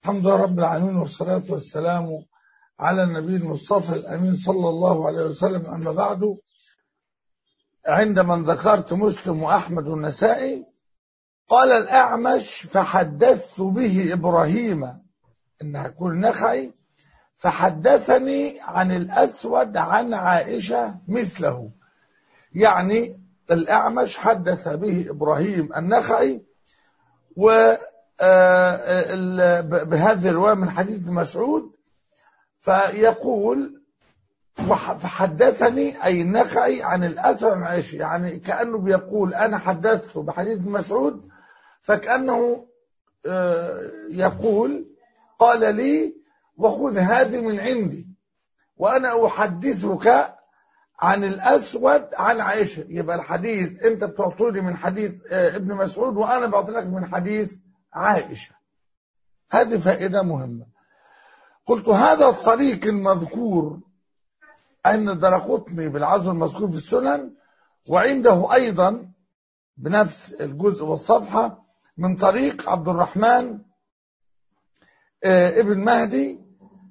الحمد لله رب العالمين والصلاة والسلام على النبي المصطفى الأمين صلى الله عليه وسلم أما بعد عندما ذكرت مسلم وأحمد والنسائي قال الأعمش فحدثت به إبراهيم إنها يكون نخعي فحدثني عن الأسود عن عائشة مثله يعني الأعمش حدث به إبراهيم النخعي و بهذه الرواية من حديث ابن مسعود فيقول فحدثني أي النخعي عن الأسود عن عائشة يعني كأنه بيقول أنا حدثته بحديث ابن مسعود فكأنه يقول قال لي وخذ هذه من عندي وأنا أحدثك عن الأسود عن عائشة يبقى الحديث أنت بتعطوني من حديث ابن مسعود وأنا بعطي لك من حديث عائشة هذه فائدة مهمة قلت هذا الطريق المذكور عند الدرقطني بالعزو المذكور في السنن وعنده أيضا بنفس الجزء والصفحة من طريق عبد الرحمن ابن مهدي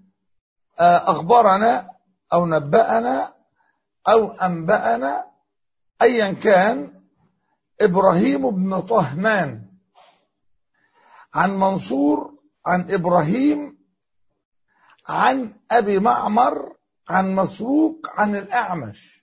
أخبرنا أو نبأنا أو أنبأنا أيا كان إبراهيم بن طهمان عن منصور عن إبراهيم عن أبي معمر عن مسروق عن الأعمش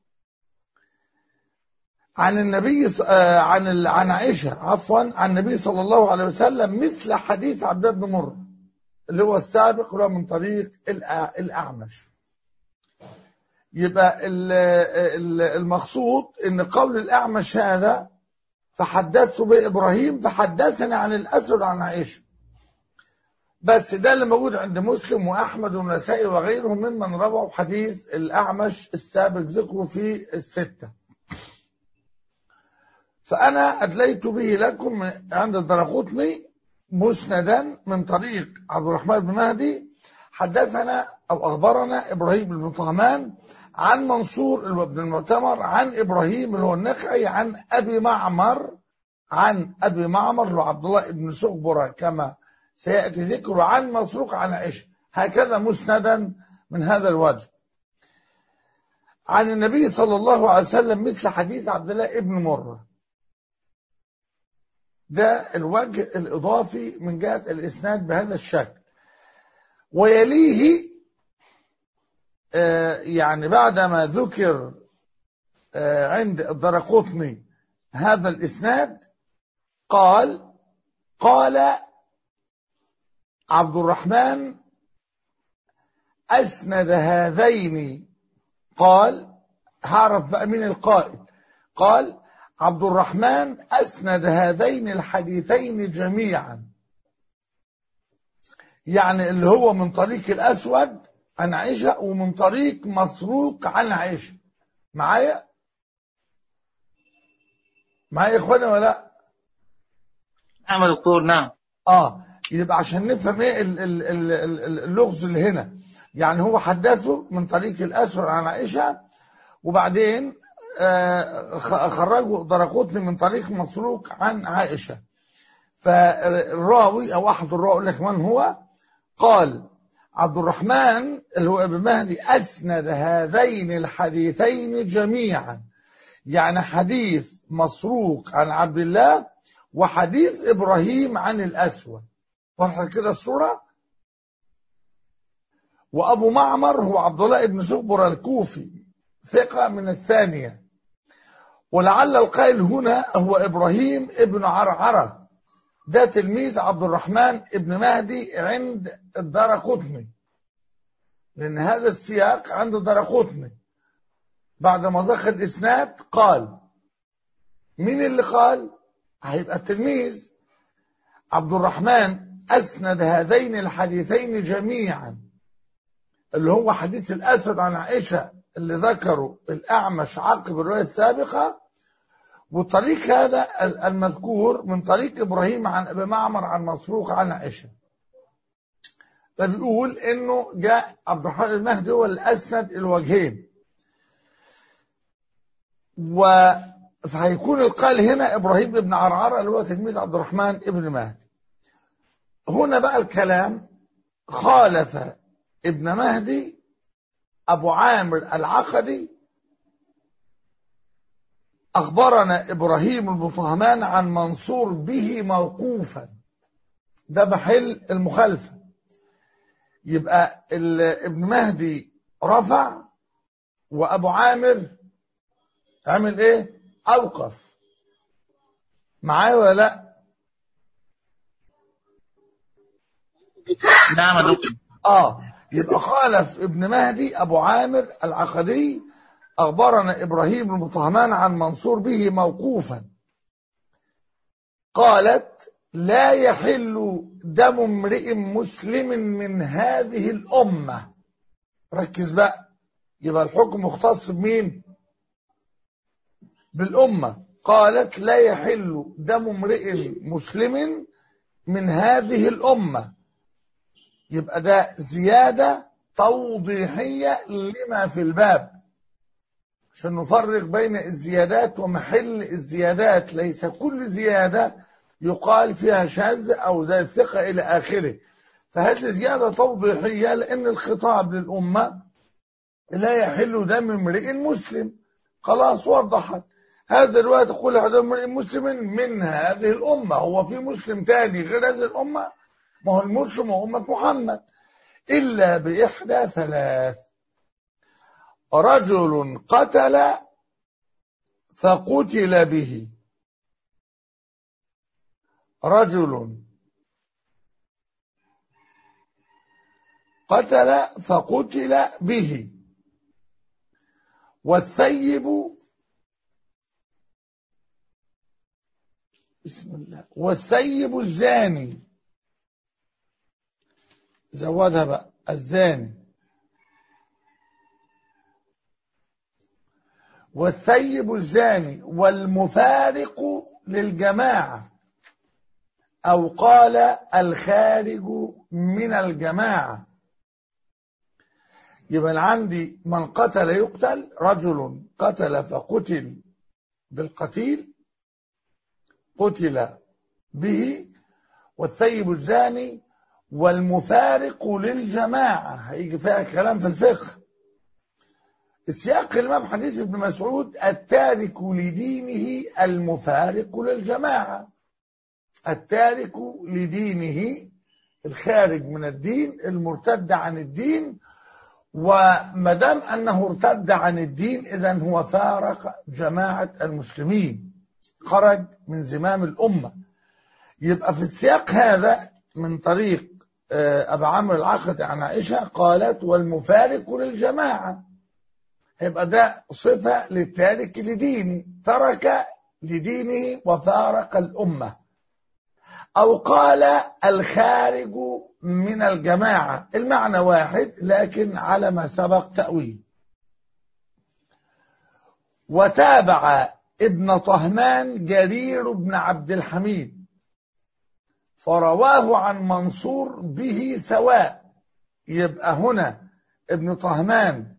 عن النبي عن عن عائشة عفوا عن النبي صلى الله عليه وسلم مثل حديث عبد الله بن مر اللي هو السابق اللي هو من طريق الأعمش يبقى المقصود ان قول الأعمش هذا فحدثت بإبراهيم فحدثني عن الأسود عن عائشة بس ده اللي موجود عند مسلم وأحمد والنسائي وغيرهم ممن رووا حديث الأعمش السابق ذكره في الستة فأنا أدليت به لكم عند الدرقطني مسندا من طريق عبد الرحمن بن مهدي حدثنا أو أخبرنا إبراهيم بن طهمان عن منصور بن المعتمر عن إبراهيم اللي هو النخعي عن أبي معمر عن أبي معمر وعبد الله بن سغبرة كما سيأتي ذكره عن مسروق عن عائشة هكذا مسندا من هذا الوجه عن النبي صلى الله عليه وسلم مثل حديث عبد الله بن مرة ده الوجه الإضافي من جهة الإسناد بهذا الشكل ويليه آه يعني بعدما ذكر آه عند الدرقطني هذا الإسناد قال قال عبد الرحمن أسند هذين قال هعرف بقى مين القائل قال عبد الرحمن أسند هذين الحديثين جميعا يعني اللي هو من طريق الأسود عن عائشة ومن طريق مسروق عن عائشة معايا معايا يا اخوانا ولا لا نعم يا دكتور نعم اه يبقى عشان نفهم ايه اللغز اللي هنا يعني هو حدثه من طريق الاسود عن عائشه وبعدين آه خرجوا درقوتني من طريق مسروق عن عائشه فالراوي او احد الراوي لك من هو قال عبد الرحمن اللي هو ابن مهدي اسند هذين الحديثين جميعا يعني حديث مسروق عن عبد الله وحديث إبراهيم عن الأسود واضحة كده الصورة وأبو معمر هو عبد الله بن سكبر الكوفي ثقة من الثانية ولعل القائل هنا هو إبراهيم ابن عرعرة ده تلميذ عبد الرحمن ابن مهدي عند الدرقطني لأن هذا السياق عند الدرقطني بعد ما ذكر الإسناد قال مين اللي قال هيبقى التلميذ عبد الرحمن أسند هذين الحديثين جميعا اللي هو حديث الأسود عن عائشة اللي ذكره الأعمش عقب الرواية السابقة والطريق هذا المذكور من طريق إبراهيم عن أبي معمر عن مسروق عن عائشة فبيقول إنه جاء عبد الرحمن المهدي هو اللي أسند الوجهين و فهيكون القائل هنا ابراهيم بن عرعره اللي هو تلميذ عبد الرحمن ابن مهدي هنا بقى الكلام خالف ابن مهدي أبو عامر العقدي أخبرنا إبراهيم المطهمان عن منصور به موقوفا ده محل المخالفة يبقى ال- ابن مهدي رفع وأبو عامر عمل إيه أوقف معايا ولا لا نعم يا دكتور آه يبقى خالف ابن مهدي أبو عامر العقدي أخبرنا إبراهيم المطهمان عن منصور به موقوفا قالت لا يحل دم امرئ مسلم من هذه الأمة ركز بقى يبقى الحكم مختص بمين بالأمة قالت لا يحل دم امرئ مسلم من هذه الأمة يبقى ده زيادة توضيحية لما في الباب عشان نفرق بين الزيادات ومحل الزيادات ليس كل زيادة يقال فيها شاذ أو ذات ثقة إلى آخره فهذه زيادة توضيحية لأن الخطاب للأمة لا يحل دم امرئ مسلم خلاص وضحت هذا الوقت تقول دم امرئ مسلم من هذه الأمة هو في مسلم تاني غير هذه الأمة ما هو المسلم هو أمة محمد إلا بإحدى ثلاث رجل قتل فقتل به رجل قتل فقتل به والثيب بسم الله والثيب الزاني زودها بقى الزاني والثيب الزاني والمفارق للجماعة أو قال الخارج من الجماعة يبقى أنا عندي من قتل يقتل رجل قتل فقتل بالقتيل قتل به والثيب الزاني والمفارق للجماعة هيجي فيها كلام في الفقه سياق الإمام حديث ابن مسعود التارك لدينه المفارق للجماعة التارك لدينه الخارج من الدين المرتد عن الدين وما دام انه ارتد عن الدين اذا هو فارق جماعه المسلمين خرج من زمام الامه يبقى في السياق هذا من طريق آه، ابا عمرو العقد عن عائشه قالت والمفارق للجماعه يبقى ده صفه للتارك لدينه ترك لدينه وفارق الامه أو قال الخارج من الجماعة المعنى واحد لكن على ما سبق تأويل وتابع ابن طهمان جرير بن عبد الحميد فرواه عن منصور به سواء يبقى هنا ابن طهمان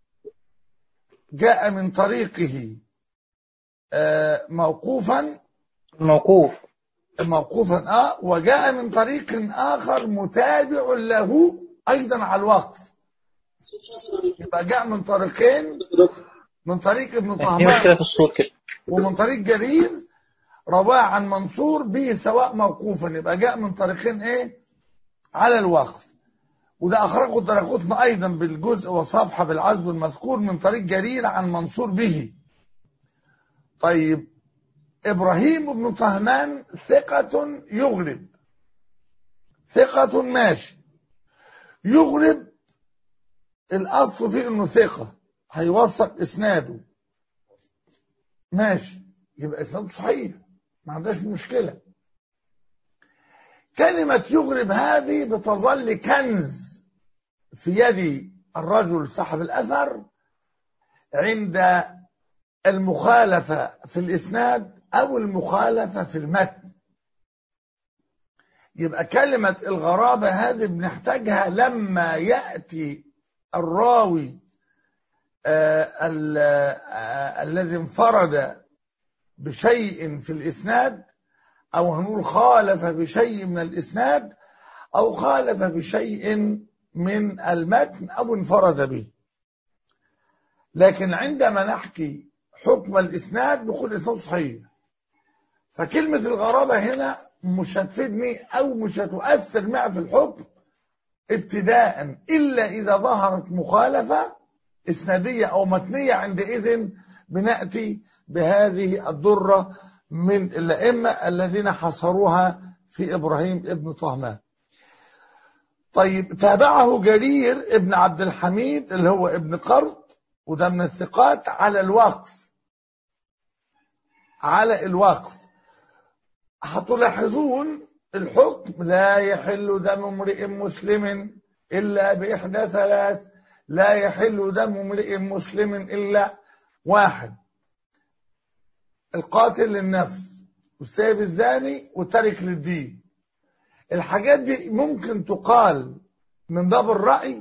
جاء من طريقه آه، موقوفا موقوف موقوفا اه وجاء من طريق اخر متابع له ايضا على الوقف يبقى جاء من طريقين من طريق ابن في طهمان مشكلة في الصوت كده ومن طريق جرير رواه عن منصور به سواء موقوفا يبقى جاء من طريقين ايه على الوقف وده اخرجه الدرقطني ايضا بالجزء وصفحه بالعزو المذكور من طريق جرير عن منصور به طيب ابراهيم بن طهمان ثقة يغرب ثقة ماشي يغرب الاصل فيه انه ثقة هيوثق اسناده ماشي يبقى اسناده صحيح ما عندهاش مشكلة كلمة يغرب هذه بتظل كنز في يد الرجل صاحب الأثر عند المخالفة في الإسناد أو المخالفة في المتن يبقى كلمة الغرابة هذه بنحتاجها لما يأتي الراوي آه ال- آه الذي انفرد بشيء في الإسناد أو هنقول خالف بشيء من الإسناد أو خالف بشيء من المتن أو انفرد به لكن عندما نحكي حكم الإسناد نقول الإسناد صحيح فكلمة الغرابة هنا مش هتفيدني أو مش هتؤثر معي في الحكم ابتداء إلا إذا ظهرت مخالفة إسنادية أو متنية عندئذ بنأتي بهذه الضرة من الأئمة الذين حصروها في إبراهيم ابن طهمان طيب تابعه جرير ابن عبد الحميد اللي هو ابن قرض وده من الثقات على الوقف على الوقف هتلاحظون الحكم لا يحل دم امرئ مسلم إلا بإحدى ثلاث لا يحل دم امرئ مسلم إلا واحد القاتل للنفس والسيب الزاني والتارك للدين الحاجات دي ممكن تقال من باب الرأي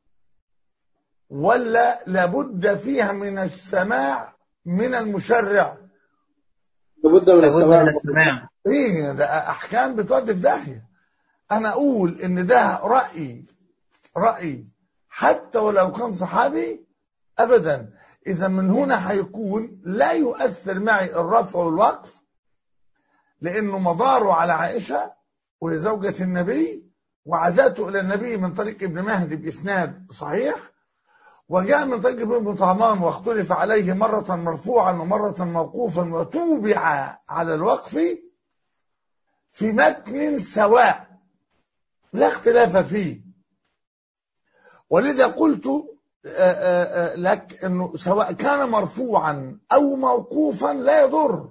ولا لابد فيها من السماع من المشرع لابد من لابد السماع من السماع ايه ده احكام بتودي في داهيه انا اقول ان ده راي راي حتى ولو كان صحابي ابدا اذا من هنا هيكون لا يؤثر معي الرفع والوقف لانه مداره على عائشه وهي زوجة النبي وعزاته الى النبي من طريق ابن مهدي باسناد صحيح وجاء من طريق ابن طهمان واختلف عليه مرة مرفوعا ومرة موقوفا وتوبع على الوقف في متن سواء لا اختلاف فيه ولذا قلت آه، آه، آه، لك انه سواء كان مرفوعا او موقوفا لا يضر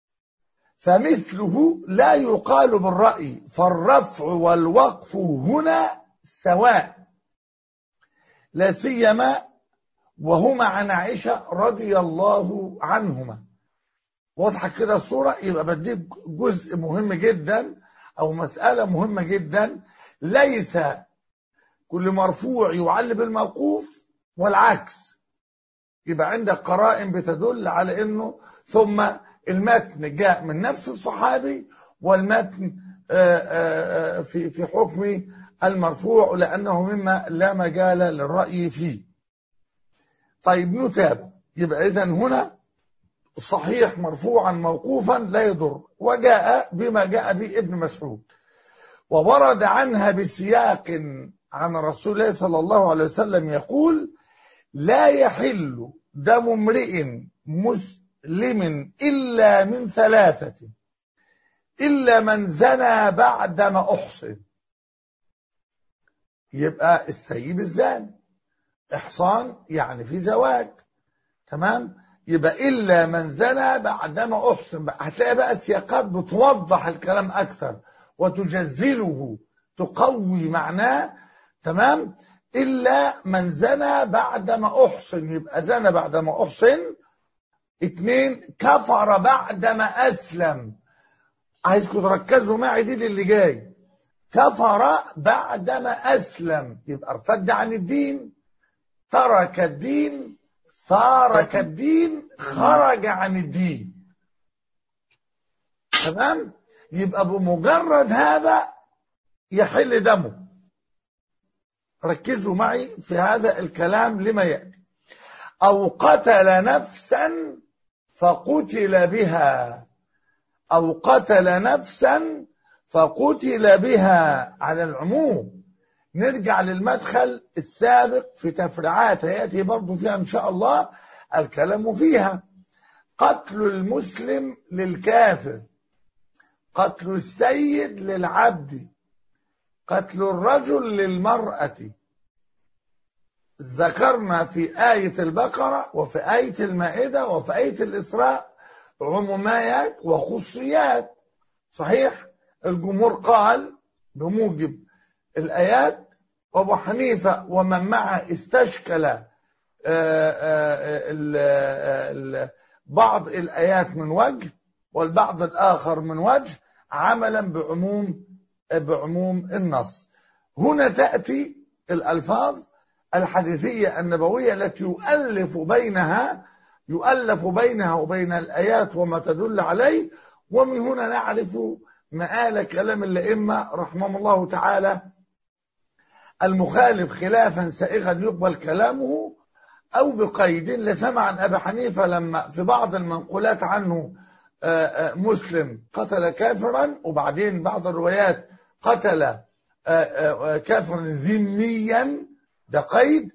فمثله لا يقال بالرأي فالرفع والوقف هنا سواء لا سيما وهما عن عائشة رضي الله عنهما واضحة كده الصورة يبقى بديك جزء مهم جدا أو مسألة مهمة جدا ليس كل مرفوع يعل بالموقوف والعكس يبقى عندك قرائن بتدل على انه ثم المتن جاء من نفس الصحابي والمتن آه، آه، آه، في في حكم المرفوع لانه مما لا مجال للراي فيه. طيب نتابع يبقى اذا هنا صحيح مرفوعا موقوفا لا يضر وجاء بما جاء به ابن مسعود وورد عنها بسياق عن رسول الله صلى الله عليه وسلم يقول لا يحل دم امرئ مسلم إلا من ثلاثة إلا من زنى بعدما أحصن يبقى السيب الزاني إحصان يعني في زواج تمام يبقى إلا من زنى بعدما أحصن بقى هتلاقي بقى سياقات بتوضح الكلام أكثر وتجزله تقوي معناه تمام إلا من زنى بعدما أحصن يبقى زنى بعدما أحصن اتنين كفر بعدما أسلم عايزكم تركزوا معي دي اللي جاي كفر بعدما أسلم يبقى ارتد عن الدين ترك الدين فارك الدين خرج عن الدين تمام يبقى بمجرد هذا يحل دمه ركزوا معي في هذا الكلام لما يأتي أو قتل نفسا فقتل بها أو قتل نفسا فقتل بها على العموم نرجع للمدخل السابق في تفريعات يأتي برضو فيها إن شاء الله الكلام فيها قتل المسلم للكافر قتل السيد للعبد قتل الرجل للمرأة ذكرنا في آية البقرة وفي آية المائدة وفي آية الإسراء عموميات وخصوصيات صحيح الجمهور قال بموجب الآيات وأبو حنيفة ومن معه استشكل آه، آه، ال- ال- بعض الآيات من وجه والبعض الآخر من وجه عملا بعموم بعموم النص هنا تأتي الألفاظ الحديثية النبوية التي يؤلف بينها يؤلف بينها وبين الآيات وما تدل عليه ومن هنا نعرف مآل كلام الأئمة رحمهم الله تعالى المخالف خلافا سائغا يقبل كلامه أو بقيد لسمع عن أبي حنيفة لما في بعض المنقولات عنه آه، آه، مسلم قتل كافرا وبعدين بعض الروايات قتل آه، آه، آه، كافرا ذميا ده قيد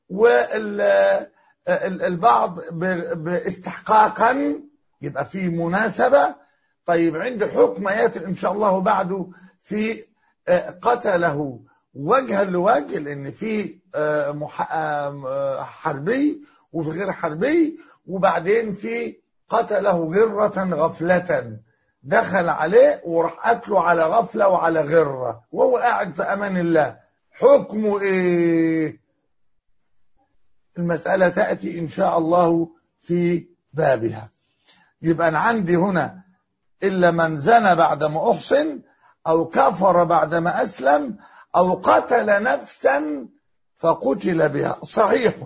والبعض باستحقاقا يبقى في مناسبة طيب عند حكم ياتي ان شاء الله بعده في آه، قتله وجها لوجه لان في آه، مح- آه، حربي وفي غير حربي وبعدين في قتله غرة غفلة دخل عليه وراح قتله على غفلة وعلى غرة وهو قاعد في امان الله حكمه ايه المسألة تأتي إن شاء الله في بابها يبقى أنا عندي هنا إلا من زنى بعدما أحسن أو كفر بعدما أسلم أو قتل نفسا فقتل بها صحيح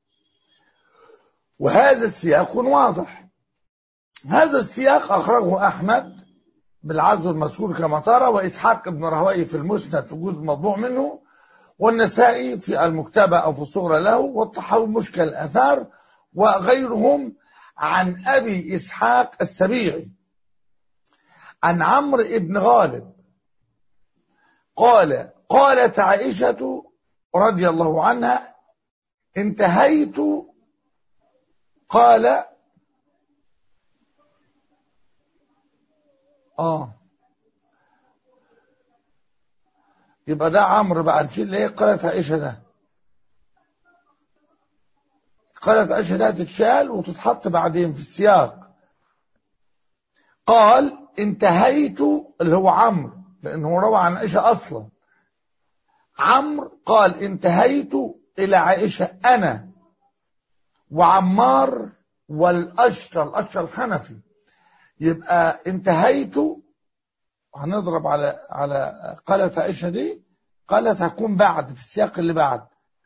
وهذا السياق واضح هذا السياق أخرجه أحمد بالعزو المذكور كما ترى وإسحاق بن راهويه في المسند في جزء مطبوع منه والنسائي في المكتبة أو في الصغرى له والطحاوي مشكل الأثار وغيرهم عن أبي إسحاق السبيعي عن عمرو بن غالب قال قالت عائشة رضي الله عنها انتهيت قال اه يبقى ده عمرو بقى نشيل ايه قالت عائشة ده قالت عائشة ده تتشال وتتحط بعدين في السياق قال انتهيت اللي هو عمرو لانه روى عن عائشة اصلا عمرو قال انتهيت الى عائشة انا وعمار والاشتر الاشتر الحنفي يبقى انتهيت هنضرب على على قالت عائشة دي قالت هكون بعد في السياق اللي بعد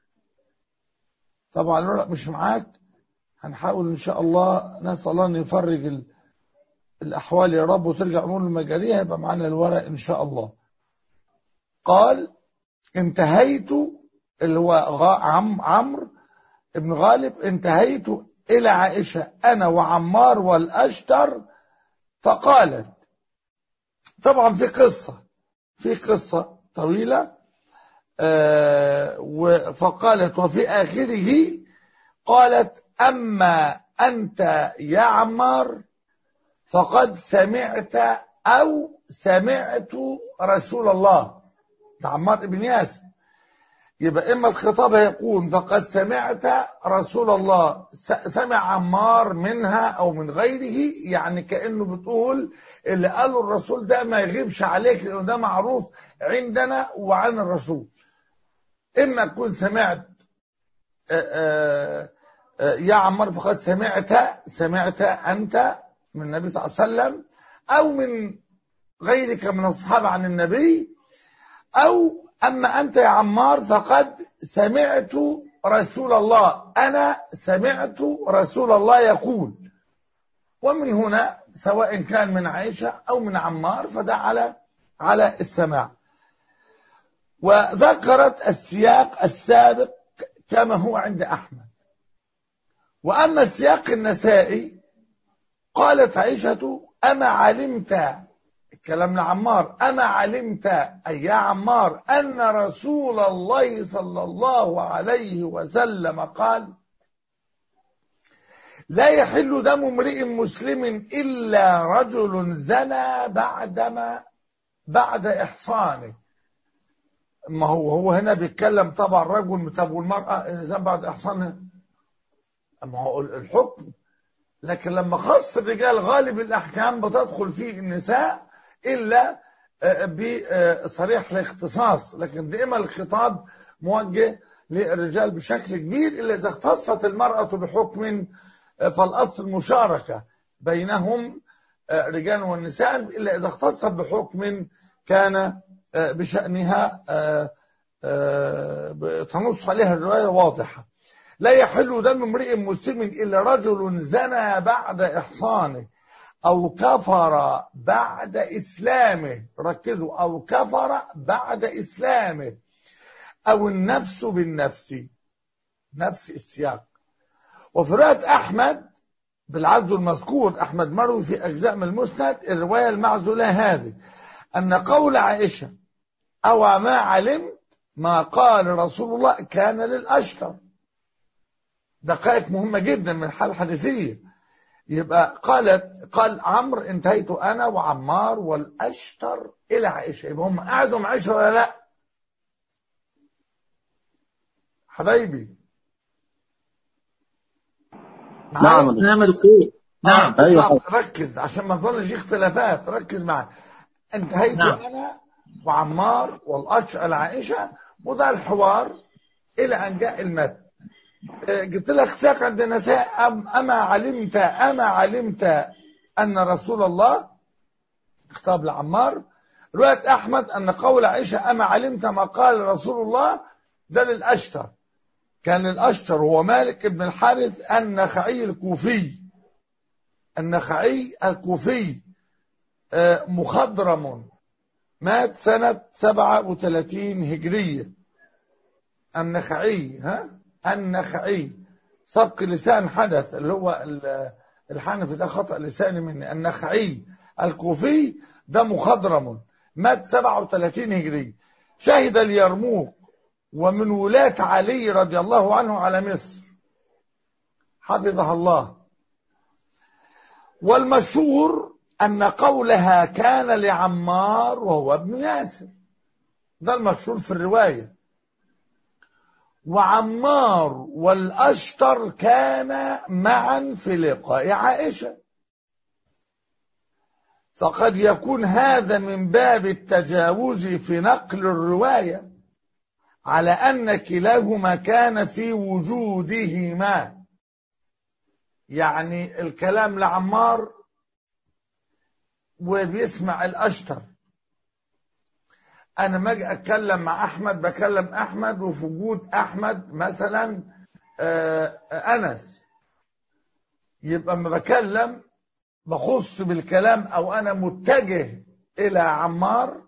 طبعا الورق مش معاك هنحاول ان شاء الله نسال الله ان يفرج ال- الاحوال يا رب وترجع امور المجاريه يبقى معانا الورق ان شاء الله قال انتهيت اللي هو غا- عم عمرو ابن غالب انتهيت الى عائشه انا وعمار والاشتر فقالت طبعا في قصه في قصه طويله آه، و- فقالت وفي آخره قالت أما أنت يا عمار فقد سمعت أو سمعت رسول الله ده عمار بن ياسر يبقى إما الخطاب هيكون فقد سمعت رسول الله س- سمع عمار منها أو من غيره يعني كأنه بتقول اللي قاله الرسول ده ما يغيبش عليك لأنه ده معروف عندنا وعن الرسول إما تكون سمعت آه، آه، آه، يا عمار فقد سمعت سمعت أنت من النبي صلى الله عليه وسلم أو من غيرك من الصحابة عن النبي أو أما أنت يا عمار فقد سمعت رسول الله أنا سمعت رسول الله يقول ومن هنا سواء كان من عائشة أو من عمار فده على على السماع وذكرت السياق السابق كما هو عند أحمد وأما السياق النسائي قالت عائشة أما علمت الكلام لعمار أما علمت أي يا عمار أن رسول الله صلى الله عليه وسلم قال لا يحل دم امرئ مسلم إلا رجل زنى بعدما بعد إحصانه ما هو هو هنا بيتكلم طبعا رجل طب والمرأة إذا بعد إحصانها ما هو الحكم لكن لما خص الرجال غالب الأحكام بتدخل فيه النساء إلا آه، بصريح الاختصاص لكن دائما الخطاب موجه للرجال بشكل كبير إلا إذا اختصت المرأة بحكم آه، فالأصل المشاركة بينهم آه، رجال والنساء إلا إذا اختصت بحكم كان آه، بشأنها آه، آه، تنص عليها الرواية واضحة لا يحل دم امرئ مسلم إلا رجل زنى بعد إحصانه أو كفر بعد إسلامه ركزوا أو كفر بعد إسلامه أو النفس بالنفس نفس السياق وفي رواية أحمد بالعدد المذكور أحمد مروي في أجزاء من المسند الرواية المعزولة هذه أن قول عائشة أو ما علمت ما قال رسول الله كان للأشتر دقائق مهمة جدا من الحالة الحديثية يبقى قالت قال عمرو انتهيت أنا وعمار والأشتر إلى عائشة يبقى هم قعدوا مع عائشة ولا لا حبايبي نعم نعم يا دكتور نعم أيوة. طب ركز عشان ما تظلش في اختلافات ركز معي انتهيت نعم. انا وعمار والاشعل عائشه وده الحوار الى ان جاء المتن آه، جبت لك ساق عند النساء أم اما علمت اما علمت ان رسول الله خطاب لعمار روايه احمد ان قول عائشه اما علمت ما قال رسول الله ده للاشتر كان الاشتر هو مالك بن الحارث النخعي الكوفي النخعي الكوفي آه، مخضرم مات سنة 37 هجرية النخعي ها النخعي سبق لسان حدث اللي هو ال- الحنفي ده خطأ لساني مني النخعي الكوفي ده مخضرم مات 37 هجرية شهد اليرموك ومن ولاة علي رضي الله عنه على مصر حفظها الله والمشهور أن قولها كان لعمار وهو ابن ياسر ده المشهور في الرواية وعمار والأشتر كان معا في لقاء عائشة فقد يكون هذا من باب التجاوز في نقل الرواية على أن كلاهما كان في وجودهما يعني الكلام لعمار وبيسمع الأشتر أنا ما أجي أتكلم مع أحمد بكلم أحمد وفي وجود أحمد مثلا آه، أنس يبقى ما بكلم بخص بالكلام أو أنا متجه إلى عمار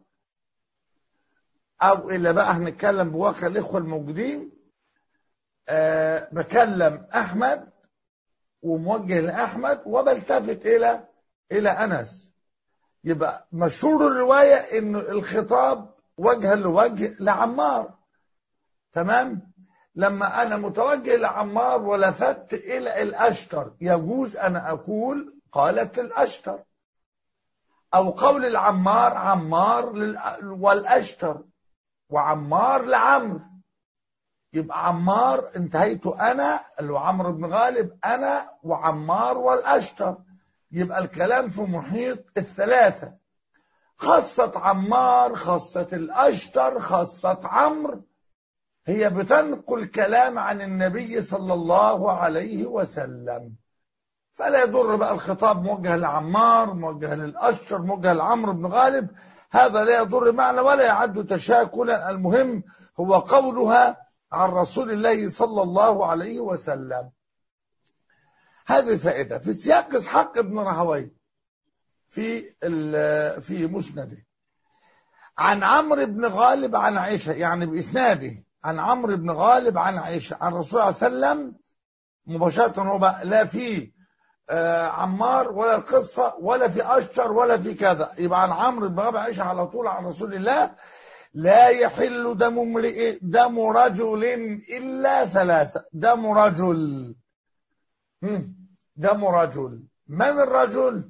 أو إلى بقى هنتكلم بواقع الإخوة الموجودين آه، بكلم أحمد وموجه لأحمد وبلتفت إلى إلى أنس يبقى مشهور الرواية إنه الخطاب وجها لوجه لعمار تمام لما أنا متوجه لعمار ولفت إلى الأشتر يجوز أن أقول قالت الأشتر أو قول العمار عمار للأ- والأشتر وعمار لعمرو يبقى عمار انتهيت انا اللي هو عمرو بن غالب انا وعمار والاشتر يبقى الكلام في محيط الثلاثه خاصة عمار خاصة الأشتر خاصة عمرو هي بتنقل كلام عن النبي صلى الله عليه وسلم فلا يضر بقى الخطاب موجه لعمار موجه للأشتر موجه لعمرو بن غالب هذا لا يضر معنى ولا يعد تشاكلا المهم هو قولها عن رسول الله صلى الله عليه وسلم هذه فائدة في سياق إسحاق بن راهويه في ال- في مسنده عن عمرو بن غالب عن عائشة يعني بإسناده عن عمرو بن غالب عن عائشة عن الرسول صلى الله عليه وسلم مباشرة هو بقى لا في آه، عمار ولا القصة ولا في أشتر ولا في كذا يبقى عن عمرو بن غالب عائشة على طول عن رسول الله لا يحل دم امرئ دم رجل إلا ثلاثة دم رجل هم، دم رجل من الرجل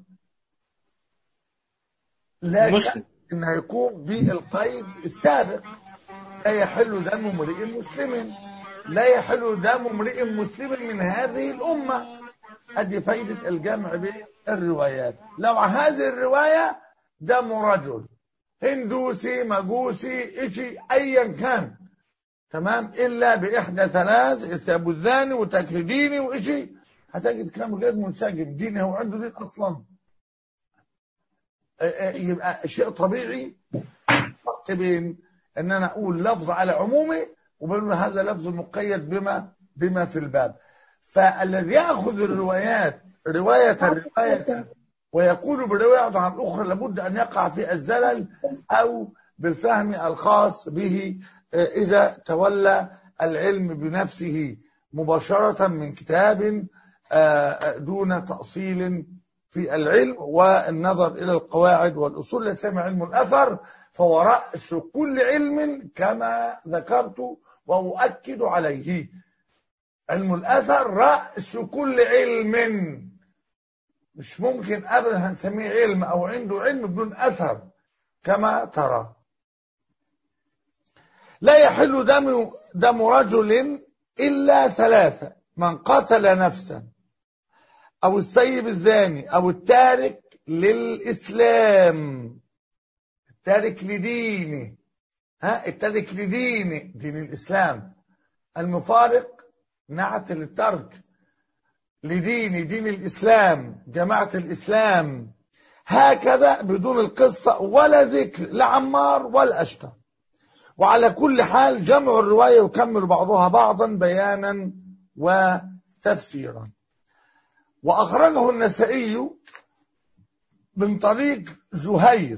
لا مسلم. شك ان هيكون بالقيد السابق لا يحل دم امرئ مسلم لا يحل دم امرئ مسلم من هذه الامه ادي فايده الجمع بين الروايات لو هذه الروايه دم رجل هندوسي مجوسي اشي ايا كان تمام الا باحدى ثلاث استابو الزاني وتكليديني واشي هتجد كلام غير منسجم ديني هو عنده دين اصلا آه، آه، يبقى شيء طبيعي فرق بين ان انا اقول لفظ على عمومه وبين هذا لفظ مقيد بما بما في الباب فالذي ياخذ الروايات روايه روايه ويكون برواية عن الأخرى لابد أن يقع في الزلل أو بالفهم الخاص به آه، إذا تولى العلم بنفسه مباشرة من كتاب آه، دون تأصيل في العلم والنظر إلى القواعد والأصول لا سمع علم الأثر فهو رأس كل علم كما ذكرت وأؤكد عليه علم الأثر رأس كل علم مش ممكن أبدا هنسميه علم أو عنده علم بدون أثر كما ترى لا يحل دم دم رجل إلا ثلاثة من قتل نفسا أو السيب الزاني أو التارك للإسلام التارك لدينه ها التارك لدينه دين الإسلام المفارق نعت للترك لدين دين الإسلام جماعة الإسلام هكذا بدون القصة ولا ذكر لعمار ولا أشتر وعلى كل حال جمع الرواية يكمل بعضها بعضا بيانا وتفسيرا وأخرجه النسائي من طريق زهير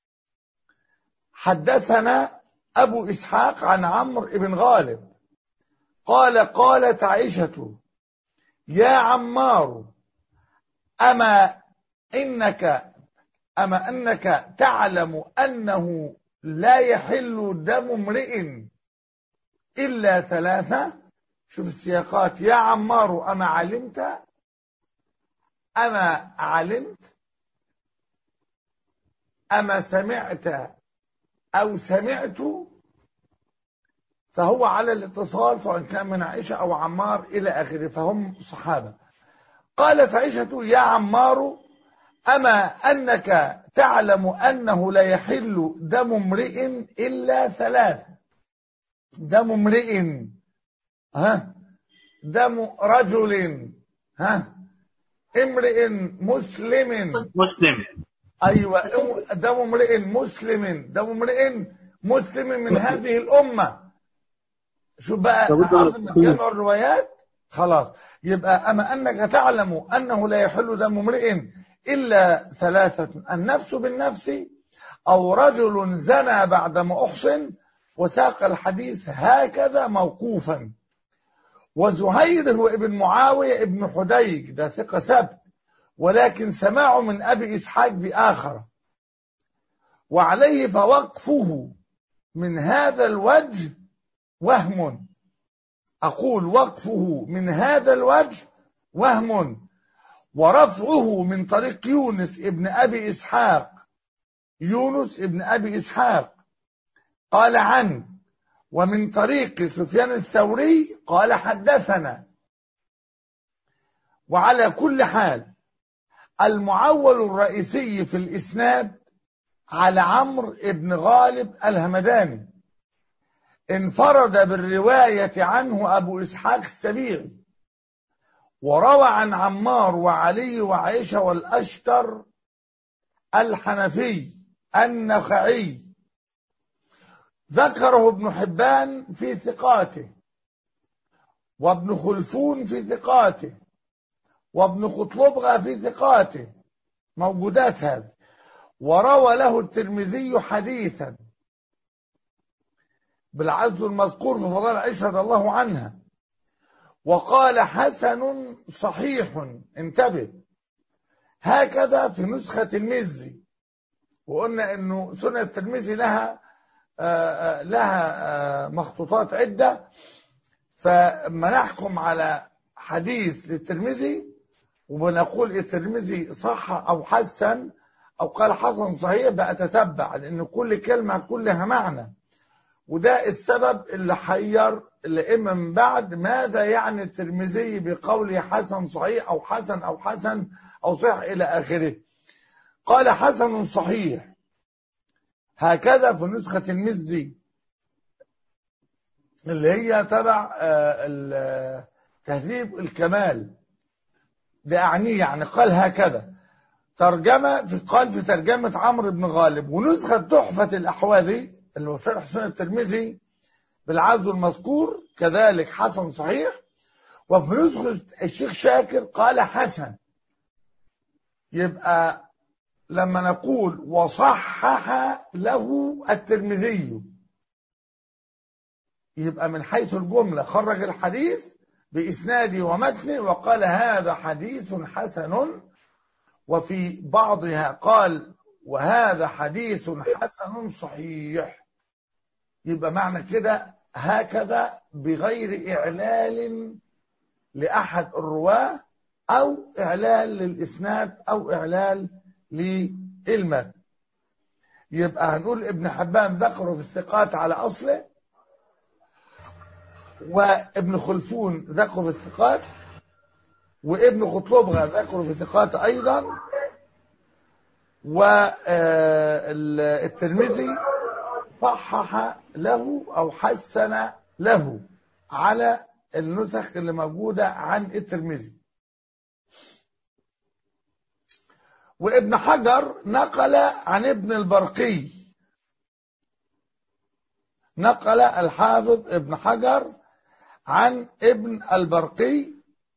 حدثنا أبو إسحاق عن عمرو بن غالب قال قالت عائشة يا عمار أما إنك أما أنك تعلم أنه لا يحل دم امرئ إلا ثلاثة شوف السياقات يا عمار أما علمت أما علمت أما سمعت أو سمعت فهو على الاتصال سواء كان من عائشة أو عمار إلى آخره فهم صحابة قالت عائشة يا عمار أما أنك تعلم أنه لا يحل دم امرئ إلا ثلاثة دم امرئ ها دم رجل ها امرئ مسلم مسلم أيوة دم امرئ مسلم دم امرئ مسلم من هذه الأمة شوف بقى عظم جمع الروايات خلاص يبقى أما أنك تعلم أنه لا يحل دم امرئ إلا ثلاثة النفس بالنفس أو رجل زنى بعدما أحصن وساق الحديث هكذا موقوفا وزهير هو ابن معاوية ابن حديج ده ثقة سبت ولكن سماعه من أبي إسحاق بآخر وعليه فوقفه من هذا الوجه وهم أقول وقفه من هذا الوجه وهم ورفعه من طريق يونس ابن أبي إسحاق يونس ابن أبي إسحاق قال عن ومن طريق سفيان الثوري قال حدثنا وعلى كل حال المعول الرئيسي في الإسناد على عمرو ابن غالب الهمداني انفرد بالرواية عنه أبو إسحاق السبيعي وروى عن عمار وعلي وعائشة والأشتر الحنفي النخعي ذكره ابن حبان في ثقاته وابن خلفون في ثقاته وابن خطلبغة في ثقاته موجودات هذه وروى له الترمذي حديثا بالعز المذكور في فضائل عائشة رضي الله عنها وقال حسن صحيح انتبه هكذا في نسخة المزي وقلنا انه سنة الترمذي لها آآ آآ لها آآ مخطوطات عدة فما نحكم على حديث للترمذي وبنقول الترمذي صح او حسن او قال حسن صحيح بقى تتبع لان كل كلمة كلها معنى وده السبب اللي حير الائمه من بعد ماذا يعني الترمذي بقوله حسن صحيح او حسن او حسن او صحيح الى اخره قال حسن صحيح هكذا في نسخة المزي اللي هي تبع تهذيب الكمال ده أعنيه يعني قال هكذا ترجمة في قال في ترجمة عمرو بن غالب ونسخة تحفة الأحواذي اللي هو شرح سنة الترمذي بالعزو المذكور كذلك حسن صحيح وفي نسخة الشيخ شاكر قال حسن يبقى لما نقول وصحح له الترمذي يبقى من حيث الجملة خرج الحديث بإسناده ومتنه وقال هذا حديث حسن وفي بعضها قال وهذا حديث حسن صحيح يبقى معنى كده هكذا بغير إعلال لأحد الرواة أو إعلال للإسناد أو إعلال للمتن يبقى هنقول ابن حبان ذكره في الثقات على أصله وابن خلفون ذكره في الثقات وابن خطلبغة ذكره في الثقات أيضا والترمذي صحح له أو حسن له على النسخ اللي موجودة عن الترمذي وابن حجر نقل عن ابن البرقي نقل الحافظ ابن حجر عن ابن البرقي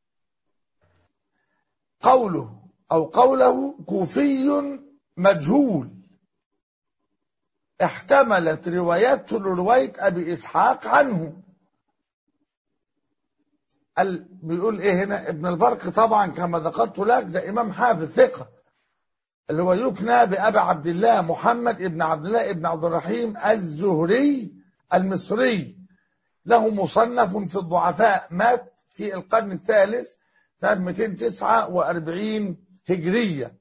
قوله أو قوله كوفي مجهول احتملت روايته لرواية أبي إسحاق عنه ال... بيقول إيه هنا ابن البرق طبعا كما ذكرت لك ده إمام حافظ ثقة اللي هو يكنى بأبي عبد الله محمد ابن عبد الله ابن عبد الرحيم الزهري المصري له مصنف في الضعفاء مات في القرن الثالث سنة 249 هجرية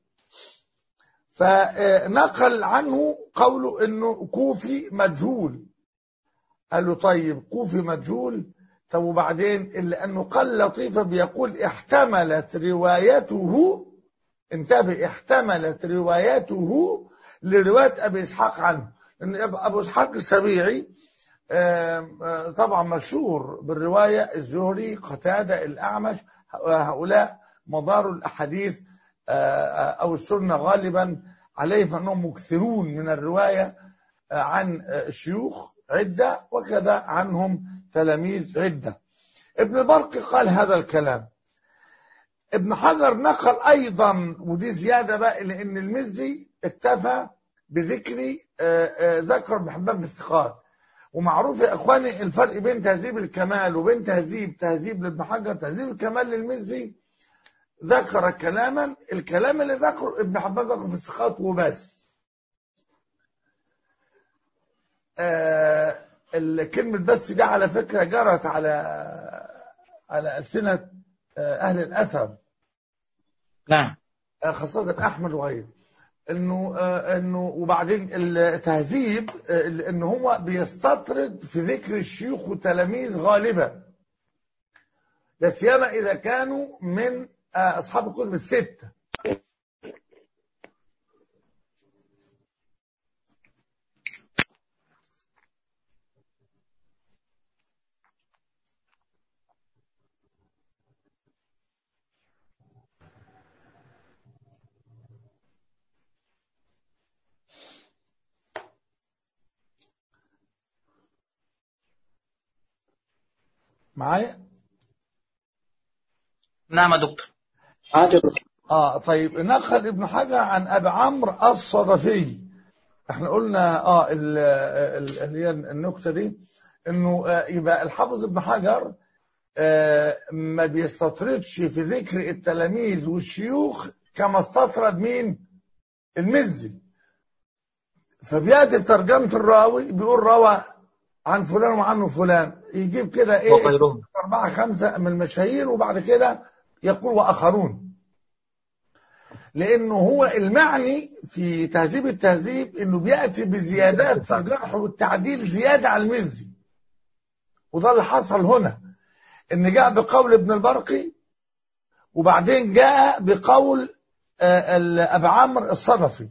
فنقل عنه قوله انه كوفي مجهول قال له طيب كوفي مجهول طب وبعدين الا انه قال لطيفة بيقول احتملت روايته انتبه احتملت روايته لرواية ابي اسحاق عنه ان ابو اسحاق السبيعي طبعا مشهور بالرواية الزهري قتادة الأعمش هؤلاء مدار الأحاديث أو السنة غالبا عليه فأنهم مكثرون من الرواية عن الشيوخ عدة وكذا عنهم تلاميذ عدة ابن البرق قال هذا الكلام ابن حجر نقل أيضا ودي زيادة بقى لأن المزي اكتفى بذكر ذكر ابن حبان في الثقات ومعروف يا اخواني الفرق بين تهذيب الكمال وبين تهذيب تهذيب لابن حجر تهذيب الكمال للمزي ذكر كلاما الكلام اللي ذكره ابن حبان ذكره في الثقات وبس آه الكلمة بس دي على فكرة جرت على على ألسنة آه أهل الأثر نعم آه خاصة أحمد وغيره انه آه انه وبعدين التهذيب آه ان هو بيستطرد في ذكر الشيوخ والتلاميذ غالبا لا سيما اذا كانوا من آه اصحاب الكتب السته معايا نعم يا دكتور عادل اه طيب نقل ابن حجر عن ابي عمرو الصدفي احنا قلنا اه ال- ال- اللي هي النكته دي انه آه يبقى الحافظ ابن حجر آه ما بيستطردش في ذكر التلاميذ والشيوخ كما استطرد مين المزي فبياتي في ترجمه الراوي بيقول روى عن فلان وعنه فلان يجيب كده ايه وغيرهم أربعة خمسة من المشاهير وبعد كده يقول وآخرون لأنه هو المعني في تهذيب التهذيب أنه بيأتي بزيادات في الجرح والتعديل زيادة على المزي وده اللي حصل هنا أن جاء بقول ابن البرقي وبعدين جاء بقول آه، ال- أبي عمرو الصدفي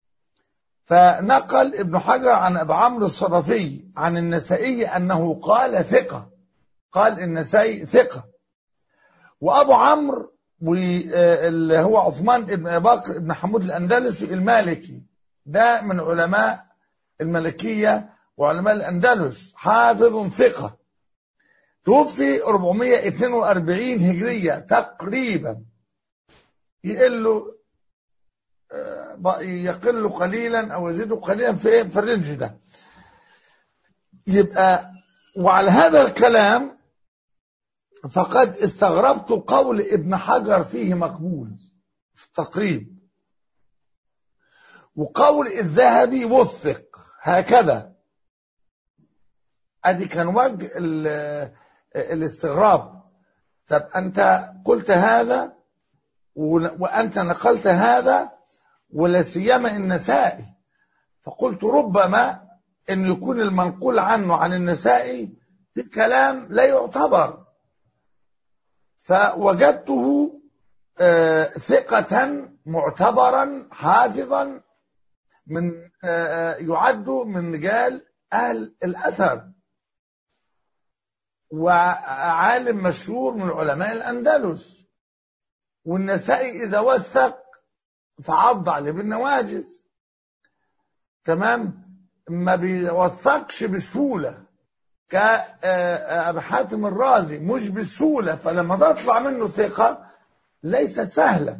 فنقل ابن حجر عن أبي عمرو الصدفي عن النسائي أنه قال ثقة قال النسائي ثقة وأبو عمرو واللي هو عثمان بن أبي بكر بن حمود الأندلسي المالكي ده من علماء الملكية وعلماء الأندلس حافظ ثقة توفي 442 هجرية تقريبا يقول له آه، بقى يقل قليلا او يزيد قليلا في إيه؟ في الرينج ده يبقى وعلى هذا الكلام فقد استغربت قول ابن حجر فيه مقبول في التقريب وقول الذهبي وثق هكذا ادي كان وجه ال- الاستغراب طب انت قلت هذا ول- وانت نقلت هذا ولا سيما النسائي فقلت ربما ان يكون المنقول عنه عن النسائي في كلام لا يعتبر فوجدته آه، ثقة معتبرا حافظا من آه، آه، يعد من رجال أهل الأثر وعالم مشهور من علماء الأندلس والنسائي إذا وثق فعض عليه بالنواجس تمام ما بيوثقش بسهولة كأبي حاتم الرازي مش بسهولة فلما تطلع منه ثقة ليست سهلة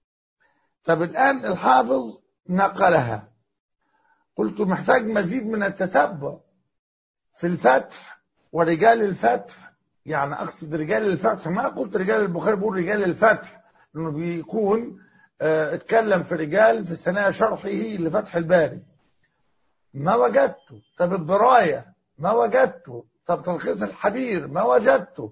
طب الآن الحافظ نقلها قلت محتاج مزيد من التتبع في الفتح ورجال الفتح يعني أقصد رجال الفتح ما قلت رجال البخاري بقول رجال الفتح لأنه بيكون آه، اتكلم في رجال في ثنايا شرحه لفتح الباري ما وجدته طب الدراية ما وجدته طب تلخيص الحبير ما وجدته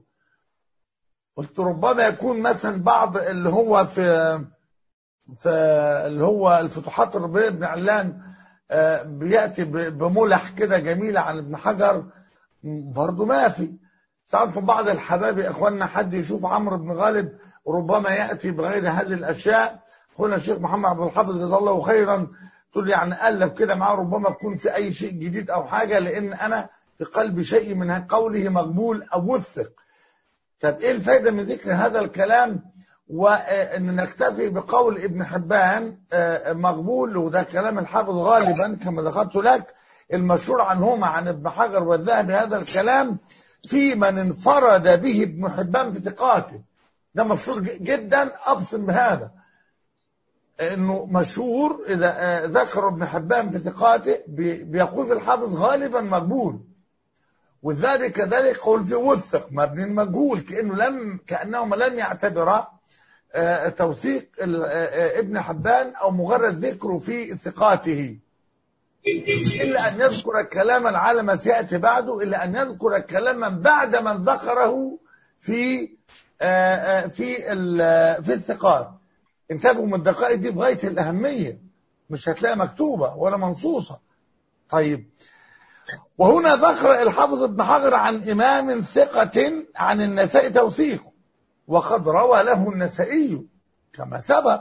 قلت ربما يكون مثلا بعض اللي هو في في اللي هو الفتوحات الربيعية بن علان آه، بيأتي ب- بملح كده جميلة عن ابن حجر برضه ما في سألت بعض الحباب يا اخواننا حد يشوف عمرو بن غالب ربما يأتي بغير هذه الأشياء هنا الشيخ محمد عبد الحافظ جزاه الله خيرا تقول يعني قلب كده معاه ربما يكون في أي شيء جديد أو حاجة لأن أنا في قلبي شيء من قوله مقبول أو وثق طب ايه الفايده من ذكر هذا الكلام وان نكتفي بقول ابن حبان آه، مقبول وده كلام الحافظ غالبا كما ذكرت لك المشهور عنهما عن ابن حجر والذهبي هذا الكلام في من انفرد به ابن حبان في ثقاته ده مشهور ج- جدا ابصم بهذا انه مشهور اذا آه، ذكر ابن حبان في ثقاته بي- بيقول في الحافظ غالبا مقبول والذهبي كذلك قول في وثق مبني المجهول كانه لم كانهما لم يعتبرا آه، توثيق ال- آه، آه، ابن حبان او مجرد ذكره في ثقاته الا ان يذكر كلاما على ما سياتي بعده الا ان يذكر كلاما بعد من ذكره في آه، آه، في ال- في الثقات انتبهوا من الدقائق دي بغايه الاهميه مش هتلاقيها مكتوبه ولا منصوصه طيب وهنا ذكر الحافظ ابن حجر عن إمام ثقة عن النساء توثيقه وقد روى له النسائي كما سبق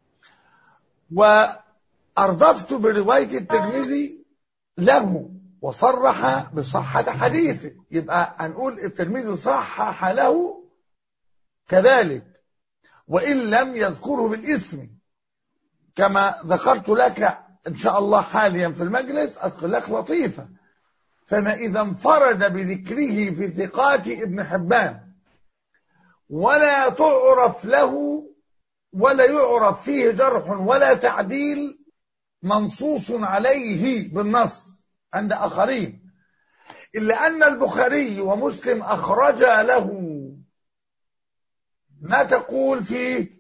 وأردفت برواية الترمذي له وصرح بصحة حديثه يبقى هنقول الترمذي صحح له كذلك وإن لم يذكره بالاسم كما ذكرت لك إن شاء الله حاليا في المجلس أذكر لك لطيفة فما إذا انفرد بذكره في ثقات ابن حبان ولا تعرف له ولا يعرف فيه جرح ولا تعديل منصوص عليه بالنص عند آخرين إلا أن البخاري ومسلم أخرجا له ما تقول فيه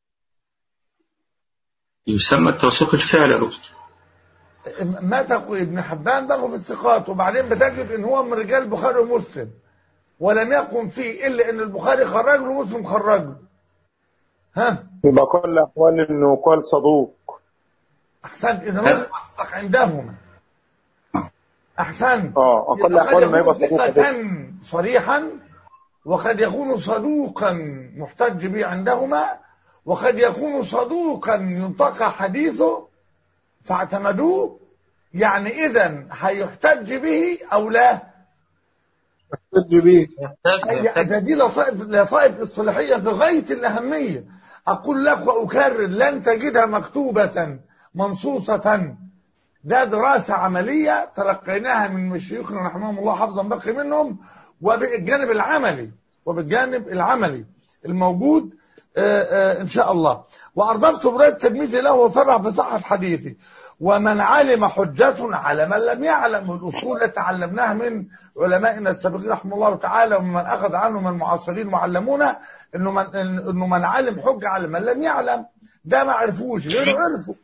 يسمى التوثيق الفعلي يا دكتور ما تقول ابن حبان ضغط في الثقات وبعدين بتجد ان هو من رجال البخاري ومسلم ولم يكن فيه الا ان البخاري خرج له ومسلم خرج له ها يبقى كل أحوال إنه قال صدوق احسنت اذا هو موثق عندهما احسنت اه أقل يبقى قد أحوال ما يبقى يكون صدوق ثقة صريحا وقد يكون صدوقا محتج به عندهما وقد يكون صدوقا ينتقى حديثه فاعتمدوه يعني اذا هيحتج به او لا احتج به يحتاج أي- يحتاج ده دي لطائف لطائف اصطلاحيه في غايه الاهميه اقول لك واكرر لن تجدها مكتوبه منصوصه ده دراسه عمليه تلقيناها من مشايخنا رحمهم الله حفظا بقي منهم وبالجانب العملي وبالجانب العملي الموجود آه، آه، ان شاء الله واردفت بروايه الترمذي له وصرح بصحه حديثه ومن علم حجة على من لم يعلم الأصول التي تعلمناها من علمائنا السابقين رحمه الله تعالى ومن أخذ عنه من المعاصرين وعلمونا إنه من, إنه من علم حجة على من لم يعلم ده ما عرفوش غيره عرفه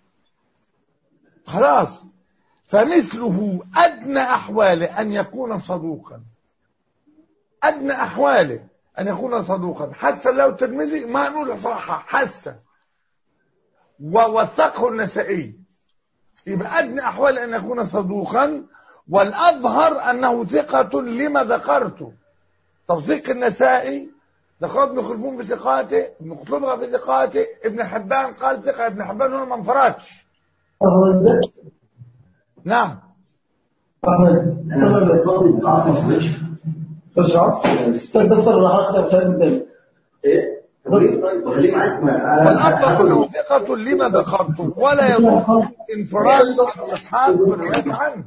خلاص فمثله أدنى أحواله أن يكون صدوقا أدنى أحواله أن يكون صدوقا حسن له الترمذي ما نقول صراحة حسن ووثقه النسائي يبقى أدنى أحوال أن يكون صدوقا والأظهر أنه ثقة لما ذكرته توثيق النسائي ذكر ابن خلفون في ثقاته ابن قطلبة في ثقاته ابن حبان قال ثقة ابن حبان هنا ما انفردش أحمد نعم أحمد سبب الإصابة بالعصر ليش؟ مش عصر تدفر راحتك عشان تبدأ ايه طيب طيب وخليه معاك ما- والأظهر أنه ثقة لما ذكرته ولا يضر انفراد ابن إسحاق بالرواية عنه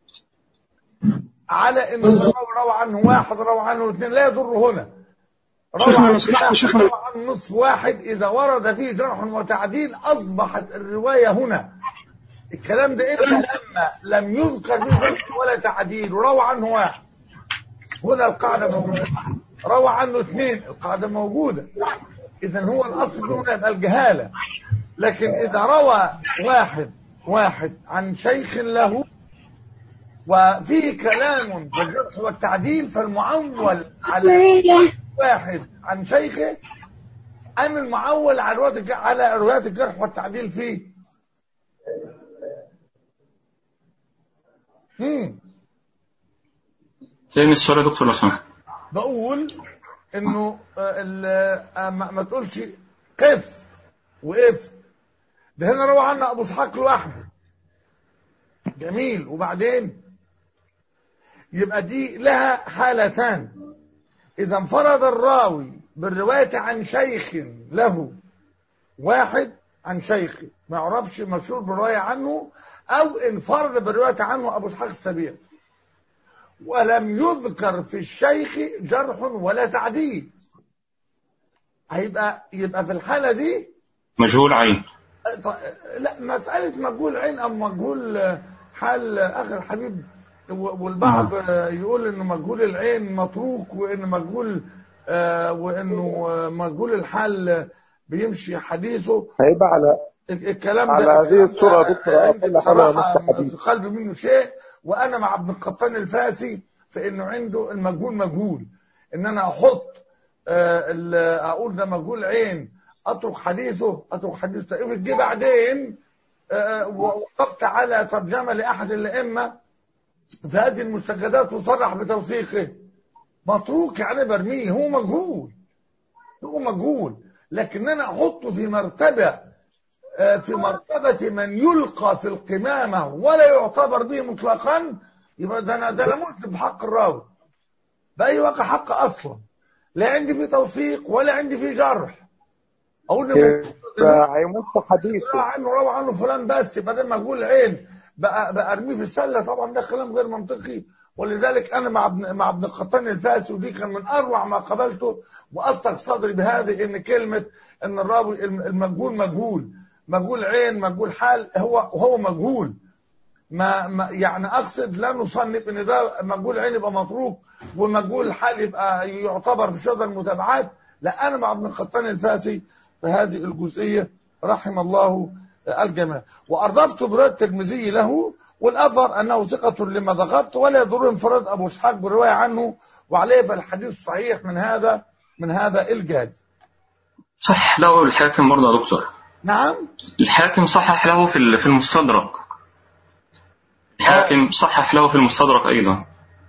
على أنه روى روى عنه واحد روى عنه اثنين لا يضر هنا روى شيخنا، عنه اسمح لي، واحد، شيخنا. روى عنه نصف واحد إذا ورد فيه جرح وتعديل أصبحت الرواية هنا الكلام ده إمتى لما لم يذكر فيه جرح ولا تعديل وروى عنه واحد هنا القاعدة موجودة روى عنه اثنين القاعدة موجودة إذا هو الأصل هنا يبقى الجهالة لكن إذا روى واحد واحد عن شيخ له وفيه كلام في الجرح والتعديل فالمعول على واحد عن شيخه أم المعول على رواية الج- على روايات الجرح والتعديل فيه مم. تاني السؤال يا دكتور لو سمحت بقول انه آه، ال- آه، ما ما تقولش قف وقف ده هنا روى عنا ابو اسحاق لوحده جميل وبعدين يبقى دي لها حالتان اذا انفرد الراوي بالروايه عن شيخ له واحد عن شيخ ما يعرفش مشهور بالروايه عنه او انفرد بالروايه عنه ابو اسحاق السبيع ولم يذكر في الشيخ جرح ولا تعديل هيبقى يبقى في الحالة دي مجهول عين ط- لا مسألة مجهول عين أو مجهول حال أخي الحبيب و- والبعض يقول إنه مجهول العين متروك وإن مجهول آه، وإنه آه، مجهول الحال بيمشي حديثه هيبقى على الكلام على ده هذه الصورة يا دكتور عندي أقل حاجة بصراحة نص حديث. في قلبي منه شيء وأنا مع ابن القطان الفاسي في إنه عنده المجهول مجهول إن أنا أحط آه، ال- أقول ده مجهول عين أترك حديثه أترك حديثه افرض جه بعدين آه، ووقفت على ترجمة لأحد الأئمة في هذه المستجدات وصرح بتوثيقه متروك يعني برميه هو مجهول هو مجهول لكن انا احطه في مرتبه آه، في مرتبه من يلقى في القمامه ولا يعتبر به مطلقا يبقى ده انا ده انا مسلم بحق الراوي باي واقع حق اصلا لا عندي فيه توثيق ولا عندي فيه جرح اقول له هيمص حديثه روى عنه روى عنه فلان بس يبقى ده مجهول عين بقى, بقى ارميه في السله طبعا ده كلام غير منطقي ولذلك انا مع ابن مع ابن القطان الفاسي ودي كان من اروع ما قبلته واصدق صدري بهذه ان كلمه ان الراوي الم- المجهول مجهول مجهول عين مجهول حال هو هو مجهول ما, ما يعني اقصد لا نصنف ان ده مجهول عين يبقى متروك ومجهول حال يبقى يعتبر في شذا المتابعات لا انا مع ابن القطان الفاسي في هذه الجزئيه رحم الله الجميع واردفت بروايه الترمذي له والاثر انه ثقه لما ذكرت ولا يضر انفراد ابو اسحاق بالروايه عنه وعليه فالحديث صحيح من هذا من هذا الجاد صح له الحاكم برضه يا دكتور نعم الحاكم صحح له في ال- في المستدرك الحاكم صحح له في المستدرك ايضا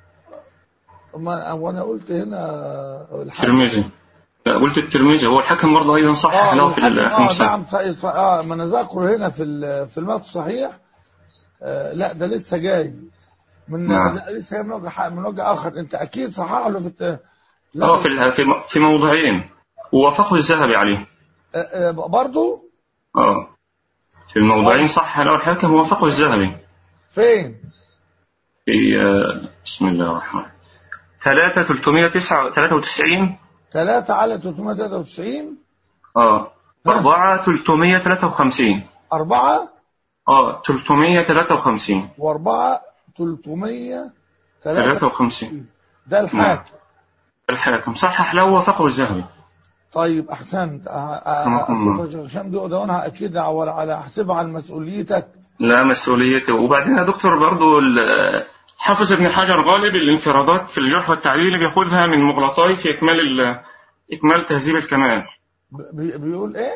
ما وانا قلت هنا الحاكم الترمذي لا، قلت الترمذي هو الحاكم برضه ايضا صحح له في ال- في اه المستدرك نعم صحيح صحيح. اه ما انا ذاكره هنا في ال- في المات الصحيح آه لا ده لسه جاي من نعم. لا لسه جاي من وجه ح- من وجه اخر انت اكيد صحح له في الت... لا اه في ال- في م- في موضعين ووافقه الذهبي عليه آه آه برضه اه في الموضعين صح له الحاكم ووافقه الذهبي فين؟ في آه، بسم الله الرحمن الرحيم 3 393 3 على 393 اه أربعة 353 أربعة اه 353 وأربعة تلتمية ثلاثة 53 ده الحاكم الحاكم صحح له وفقه الذهبي طيب أحسنت أ- أ- رحمكم الله. أشوف يا شيخ هشام دي ودونها أكيد على على أحسبها على مسؤوليتك لا مسؤوليته وبعدين يا دكتور برضو ال- حافظ ابن حجر غالب الانفرادات في الجرح والتعديل بياخدها من مغلطاي في إكمال ال- إكمال تهذيب الكمال ب- بي- بيقول إيه؟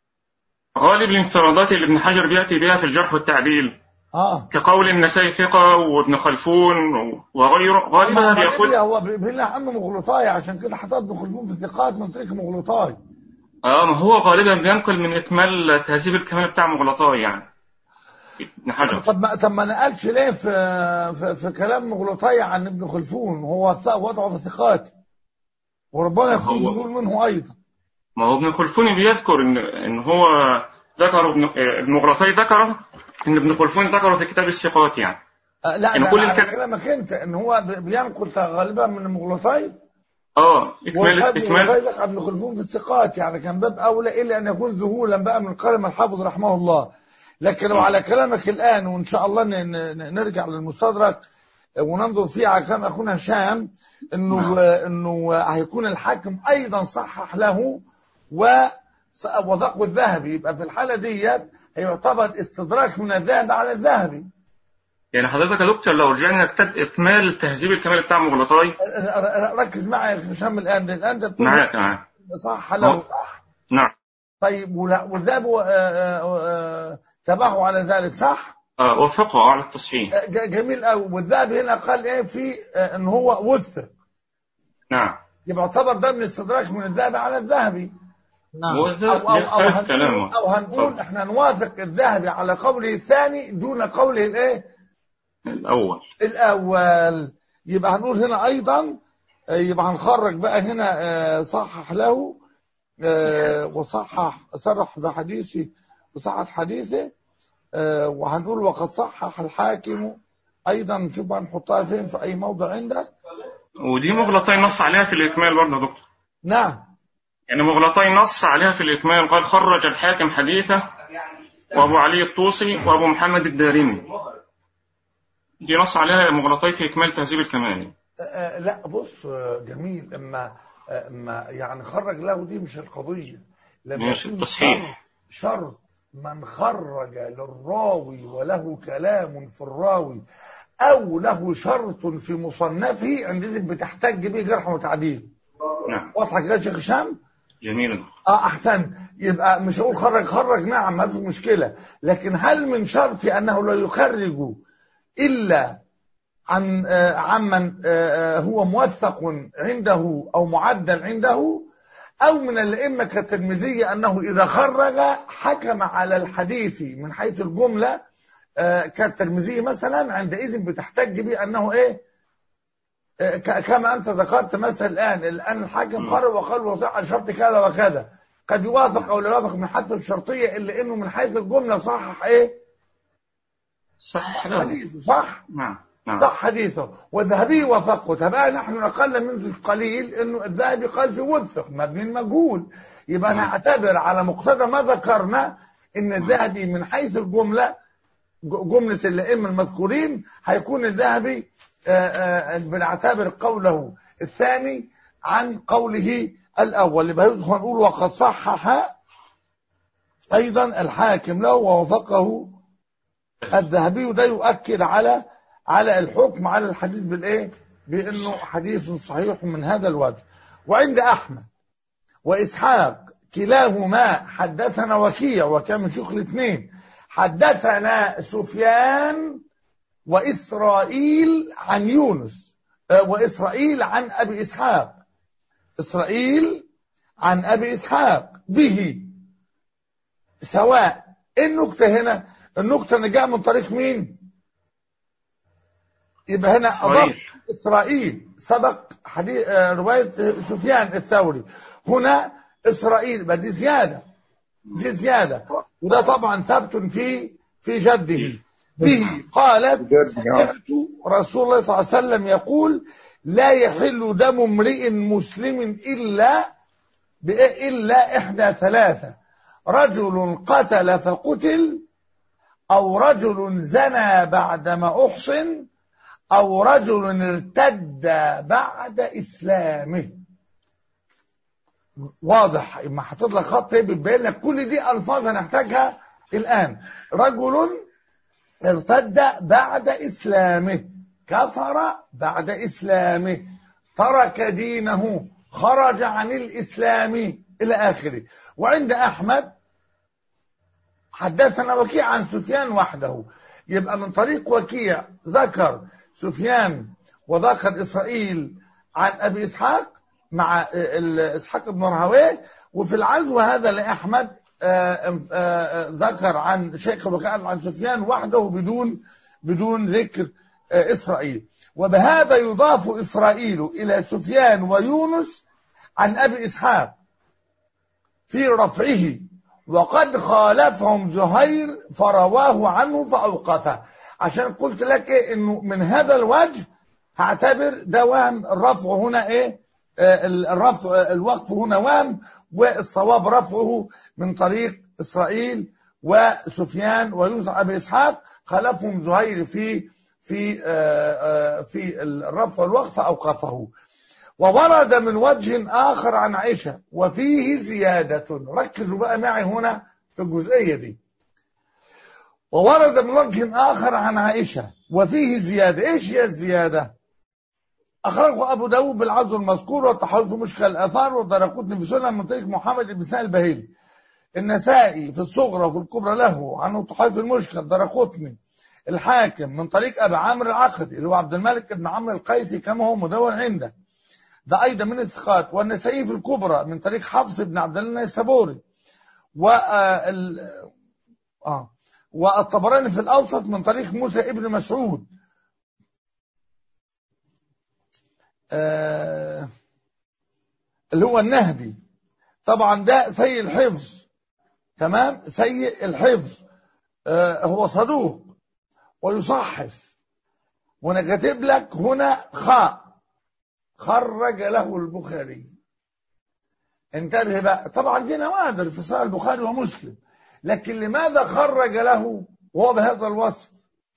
غالب الانفرادات اللي ابن حجر بيأتي بها في الجرح والتعديل آه كقول النسائي ثقة وابن خلفون وغيره غالبا ما- ما بياخد بيقول هو بي- بيقول لك عنه مغلطاي عشان كده حطيت ابن خلفون في الثقات من طريق مغلطاي اه ما هو غالبا بينقل من إكمال تهذيب الكمال بتاع مغلطاي يعني ابن حجر طب ما طب ما نقلش ليه في في, في كلام مغلطي عن ابن خلفون هو ث- وضعه في الثقات وربما يكون هو- ظهور منه ايضا ما هو ابن خلفون بيذكر ان ان هو ذكر ابن المغلطي ذكره ان ابن خلفون ذكره في كتاب الثقات يعني آه لا إن ده كل على الكلام- كلامك انت ان هو ب- بينقل غالبا من مغلطي اه اكمال وقد اكمال مغلطي ابن خلفون في الثقات يعني كان باب اولى الا ان يكون ذهولا بقى من قلم الحافظ رحمه الله لكن لو على كلامك الان وان شاء الله ن- ن- نرجع للمستدرك وننظر فيه على كلام اخونا هشام انه نعم. انه هيكون الحاكم ايضا صحح له و وثقه الذهبي يبقى في الحاله ديت هيعتبر استدراك من الذهب على الذهبي يعني حضرتك يا دكتور لو رجعنا كتاب اكمال تهذيب الكمال بتاع مغلطاي ركز معي يا هشام الان لان انت بتقول معاك معاك صح له نعم. صح نعم طيب ولا- والذهب آه، آه، آه، تبعه على ذلك صح اه وفقه على التصحيح آه، ج- جميل قوي والذهب هنا قال ايه في آه، ان هو وثق نعم يبقى يعتبر ده من استدراك من الذهب على الذهبي نعم هو او ده او او يختلف هنقول, كلامه أو هنقول احنا نوافق الذهبي على قوله الثاني دون قوله الايه الاول الاول يبقى هنقول هنا ايضا آه، يبقى هنخرج بقى هنا آه، صحح له آه، وصحح صرح بحديثه وصحح حديثه آه، وهنقول وقد صحح الحاكم ايضا نشوف بقى نحطها فين في اي موضع عندك ودي مغلطاي نص عليها في الاكمال برضه يا دكتور نعم يعني مغلطاي نص عليها في الإكمال قال خرج الحاكم حديثه وأبو علي الطوسي وأبو محمد الدارمي دي نص عليها مغلطاي في إكمال تهذيب الكمال آه، آه، لا بص آه، جميل اما آه، اما يعني خرج له دي مش القضيه لما ماشي، يكون تصحيح. شرط شرط من خرج للراوي وله كلام في الراوي او له شرط في مصنفه عندئذ بتحتج به جرح وتعديل نعم واضحه كده يا شيخ هشام جميل اه احسن يبقى مش هقول خرج خرج نعم ما في مشكله لكن هل من شرط انه لا يخرج الا عن آه، عمن آه، آه، هو موثق عنده او معدل عنده او من الائمه كالترمذي انه اذا خرج حكم على الحديث من حيث الجمله آه، كالترمذي مثلا عندئذ بتحتج به انه ايه آه، ك- كما انت ذكرت مثلا الان الان الحاكم قرر وقال وصح على شرط كذا وكذا قد يوافق او لا يوافق من حيث الشرطيه الا انه من حيث الجمله صحح ايه صح لا. حديثه صح نعم نعم صح حديثه والذهبي وثقه تبقى نحن نقل منذ قليل انه الذهبي قال في وثق مبني المجهول يبقى نعتبر على مقتضى ما ذكرنا ان الذهبي من حيث الجمله ج- جمله الائمه المذكورين هيكون الذهبي آه، آه، بنعتبر قوله الثاني عن قوله الاول يبقى يدخل نقول وقد صحح ايضا الحاكم له ووثقه الذهبي وده يؤكد على على الحكم على الحديث بالايه بانه حديث صحيح من هذا الوجه وعند احمد واسحاق كلاهما حدثنا وكيع وكان من شيوخ الاثنين حدثنا سفيان واسرائيل عن يونس آه، واسرائيل عن ابي اسحاق اسرائيل عن ابي اسحاق به سواء إيه النكته هنا النكته اللي جاء من طريق مين يبقى هنا إسرائيل. اضاف اسرائيل سبق حديث آه، روايه سفيان الثوري هنا اسرائيل يبقى دي زياده دي زياده وده طبعا ثبت في في جده به قالت جد، نعم. سمعت رسول الله صلى الله عليه وسلم يقول لا يحل دم امرئ مسلم الا بإيه إلا إحدى ثلاثة رجل قتل فقتل أو رجل زنى بعدما أحصن أو رجل ارتد بعد إسلامه واضح اما حاطط لك خط ايه بتبين لك كل دي الفاظ هنحتاجها الان رجل ارتد بعد اسلامه كفر بعد اسلامه ترك دينه خرج عن الاسلام الى اخره وعند احمد حدثنا وكيع عن سفيان وحده يبقى من طريق وكيع ذكر سفيان وذكر اسرائيل عن ابي اسحاق مع ال- اسحاق بن راهويه وفي العزو هذا لاحمد آه، آه، ذكر عن شيخ وكان عن سفيان وحده بدون بدون ذكر آه، اسرائيل وبهذا يضاف اسرائيل الى سفيان ويونس عن ابي اسحاق في رفعه وقد خالفهم زهير فرواه عنه فأوقفه عشان قلت لك إيه انه من هذا الوجه هعتبر ده وهم الرفع هنا ايه آه، الرفع آه، الوقف هنا وهم والصواب رفعه من طريق اسرائيل وسفيان ويونس ابي اسحاق خالفهم زهير في في آه، آه، في الرفع والوقف اوقفه وورد من وجه آخر عن عائشة وفيه زيادة ركزوا بقى معي هنا في الجزئية دي وورد من وجه آخر عن عائشة وفيه زيادة إيش هي الزيادة أخرجه أبو داود بالعزو المذكور والتحول في مشكل الآثار والدرقوتني في سنن من طريق محمد بن سهل البهيلي النسائي في الصغرى وفي الكبرى له عنه الطحاوي في المشكل الدرقوتني الحاكم من طريق أبي عامر العقدي اللي هو عبد الملك بن عمرو القيسي كما هو مدون عنده ده أيضا من الثقات والنسائي في الكبرى من طريق حفص بن عبد الله السبوري و آه، ال- آه والطبراني في الأوسط من طريق موسى ابن مسعود آه اللي هو النهدي طبعا ده سيء الحفظ تمام سيء الحفظ آه هو صدوق ويصحف وانا كاتب لك هنا خاء خرج له البخاري انتبه بقى طبعا دي نوادر في صحيح البخاري ومسلم لكن لماذا خرج له وهو بهذا الوصف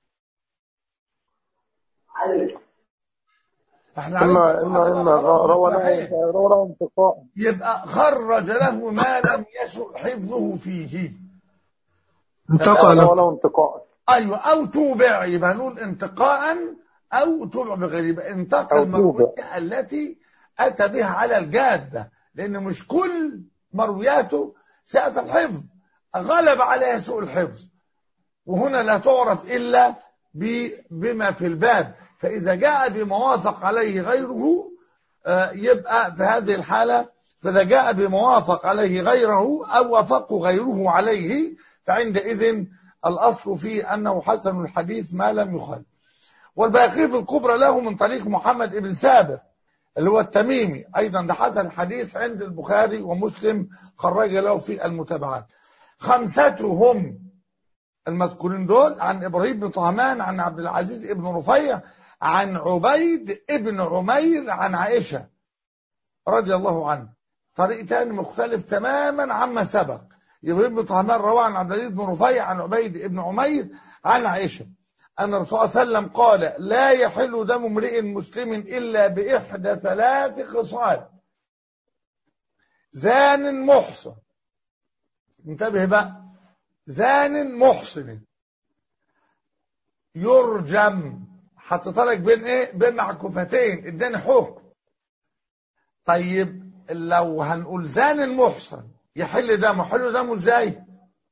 احنا إما عرفنا إما إما روى صحيح. له روى له انتقاء يبقى خرج له ما لم يسع حفظه فيه انتقل روى له انتقاء ايوه او توبع يبقى نقول انتقاء او توبع بغير يبقى انتقى أو المروية التي اتى بها على الجاده لان مش كل مروياته ساءة الحفظ غلب عليها سوء الحفظ وهنا لا تعرف الا ب- بما في الباب فاذا جاء بما وافق عليه غيره آه، يبقى في هذه الحاله فاذا جاء بما وافق عليه غيره او وافق غيره عليه فعندئذ الاصل فيه انه حسن الحديث ما لم يخل والباقي في الكبرى له من طريق محمد بن ثابت اللي هو التميمي ايضا ده حسن الحديث عند البخاري ومسلم خرج له في المتابعات خمستهم المذكورين دول عن ابراهيم بن طهمان عن عبد العزيز بن رفيع عن عبيد ابن عمير عن عائشه رضي الله عنه طريق تاني مختلف تماما عما سبق ابراهيم بن طهمان روى عن عبد العزيز بن رفيع عن عبيد بن عمير عن عائشه أن الرسول صلى الله عليه وسلم قال لا يحل دم امرئ مسلم إلا بإحدى ثلاث خصال زان محصن انتبه بقى زان محصن يرجم حطيت لك بين ايه بين معكوفتين اداني حكم طيب لو هنقول زان محصن يحل دمه يحل دمه ازاي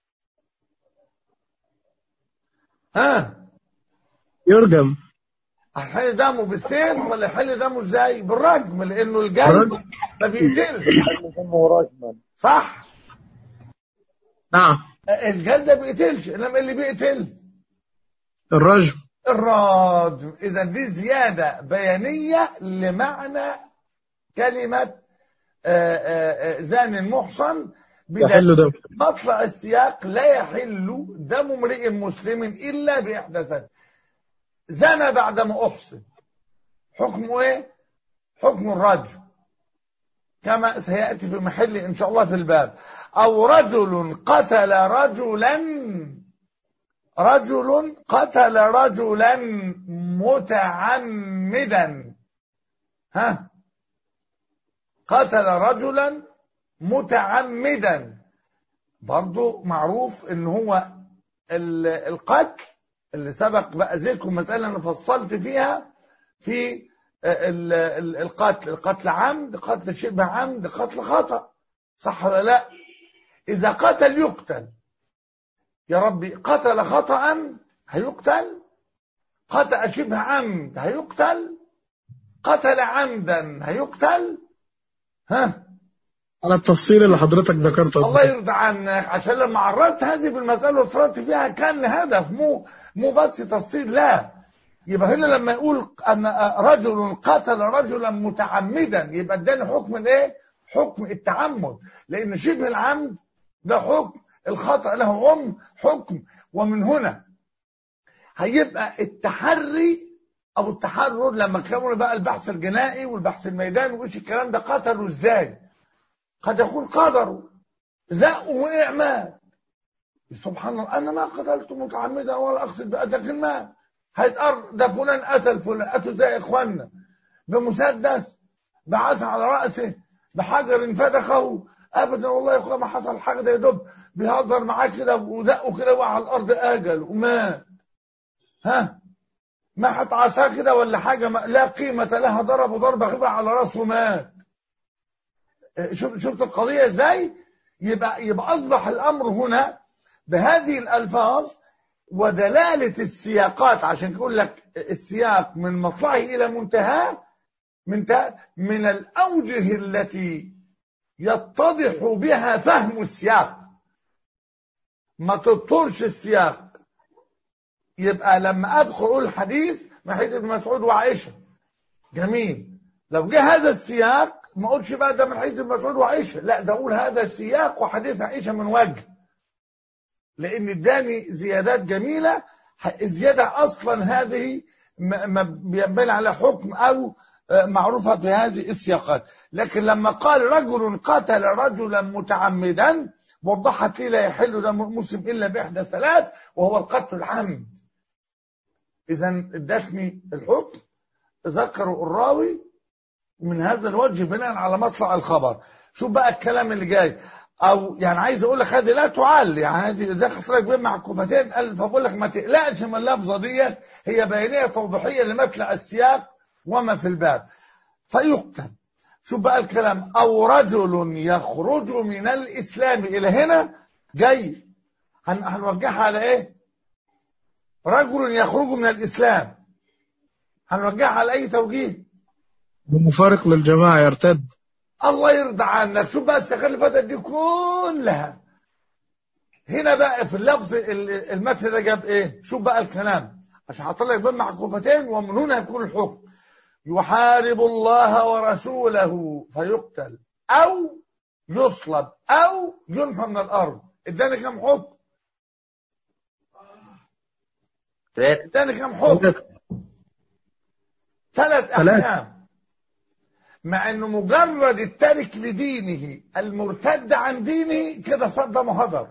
ها يرجم هيحل دمه بالسيف ولا يحل دمه ازاي بالرجم لانه الجلد بالرجم. ما بيقتلش حل دمه رجما صح نعم الجلد ده بيقتلش انما اللي بيقتل الرجم الرجم اذا دي زياده بيانيه لمعنى كلمه آه، آه، آه، زان محصن يحل دم مطلع السياق لا يحل دم امرئ مسلم الا باحدى ثلاث زنى بعدما احصن حكمه ايه حكم الرجم كما سيأتي في محل إن شاء الله في الباب أو رجل قتل رجلا رجل قتل رجلا متعمدا ها قتل رجلا متعمدا برضو معروف ان هو ال- القتل اللي سبق بقى ذكر مسألة انا فصلت فيها في ال- ال- القتل القتل عمد قتل شبه عمد قتل خطأ صح ولا لا اذا قتل يقتل يا ربي قتل خطأ هيقتل قتل شبه عمد هيقتل قتل عمدا هيقتل ها على التفصيل اللي حضرتك ذكرته الله يرضى عنك عشان لما عرضت هذه بالمسألة وطرقت فيها كان هدف مو مو بس تفصيل لا يبقى هنا لما يقول أن رجل قتل رجلا متعمدا يبقى اداني حكم ايه؟ حكم التعمد لأن شبه العمد ده حكم الخطأ له أم حكم ومن هنا هيبقى التحري أو التحرر لما كانوا بقى البحث الجنائي والبحث الميداني وإيش الكلام ده قتلوا إزاي؟ قد يكون قدره زقه وقع مات سبحان الله انا ما قتلت متعمدا ولا اقصد بقتل المال هيتقر ده فلان قتل فلان قتل زي اخواننا بمسدس بعث على راسه بحجر فدخه ابدا والله يا اخويا ما حصل حاجه ده يدب بيهزر معاه كده وزقه كده وقع على الارض اجل ومات ها ما حط عصاه كده ولا حاجه ما لا قيمه لها ضربه ضربه خفيفه على راسه مات شوف شفت القضية ازاي يبقى يبقى اصبح الامر هنا بهذه الالفاظ ودلالة السياقات عشان يقول لك السياق من مطلعه الى منتهاه من تا- من الاوجه التي يتضح بها فهم السياق ما تبطرش السياق يبقى لما ادخل اقول الحديث من حديث ابن مسعود وعائشه جميل لو جه هذا السياق ما اقولش بقى ده من حديث ابن مسعود وعائشه لا ده اقول هذا السياق وحديث عائشه من وجه لان اداني زيادات جميله ح- الزياده اصلا هذه ما ما بينبني على حكم او آه، معروفه في هذه السياقات لكن لما قال رجل قتل رجلا متعمدا وضحت لي لا يحل دم مسلم الا باحدى ثلاث وهو القتل العمد اذا ادتني الحكم ذكروا الراوي من هذا الوجه بناء على مطلع الخبر شوف بقى الكلام اللي جاي او يعني عايز اقول لك هذه لا تعل يعني هذه اذا خدت لك بين معكوفتين قال فبقول لك ما تقلقش من اللفظه ديت هي بيانيه توضيحيه لمطلع السياق وما في الباب فيقتل شوف بقى الكلام او رجل يخرج من الاسلام الى هنا جاي هن- هنوجهها على ايه رجل يخرج من الاسلام هنوجهها على اي توجيه بمفارق للجماعة يرتد الله يرضى عنك شوف بقى السخان اللي فاتت دي كلها هنا بقى في اللفظ ال- المتن ده جاب ايه شوف بقى الكلام عشان حط لك بين معكوفتين ومن هنا يكون الحكم يحارب الله ورسوله فيقتل او يصلب او ينفى من الارض اداني كام حكم ثلاثة اداني كام حكم ثلاث ثلاث. احكام مع انه مجرد التارك لدينه المرتد عن دينه كده صدم هدر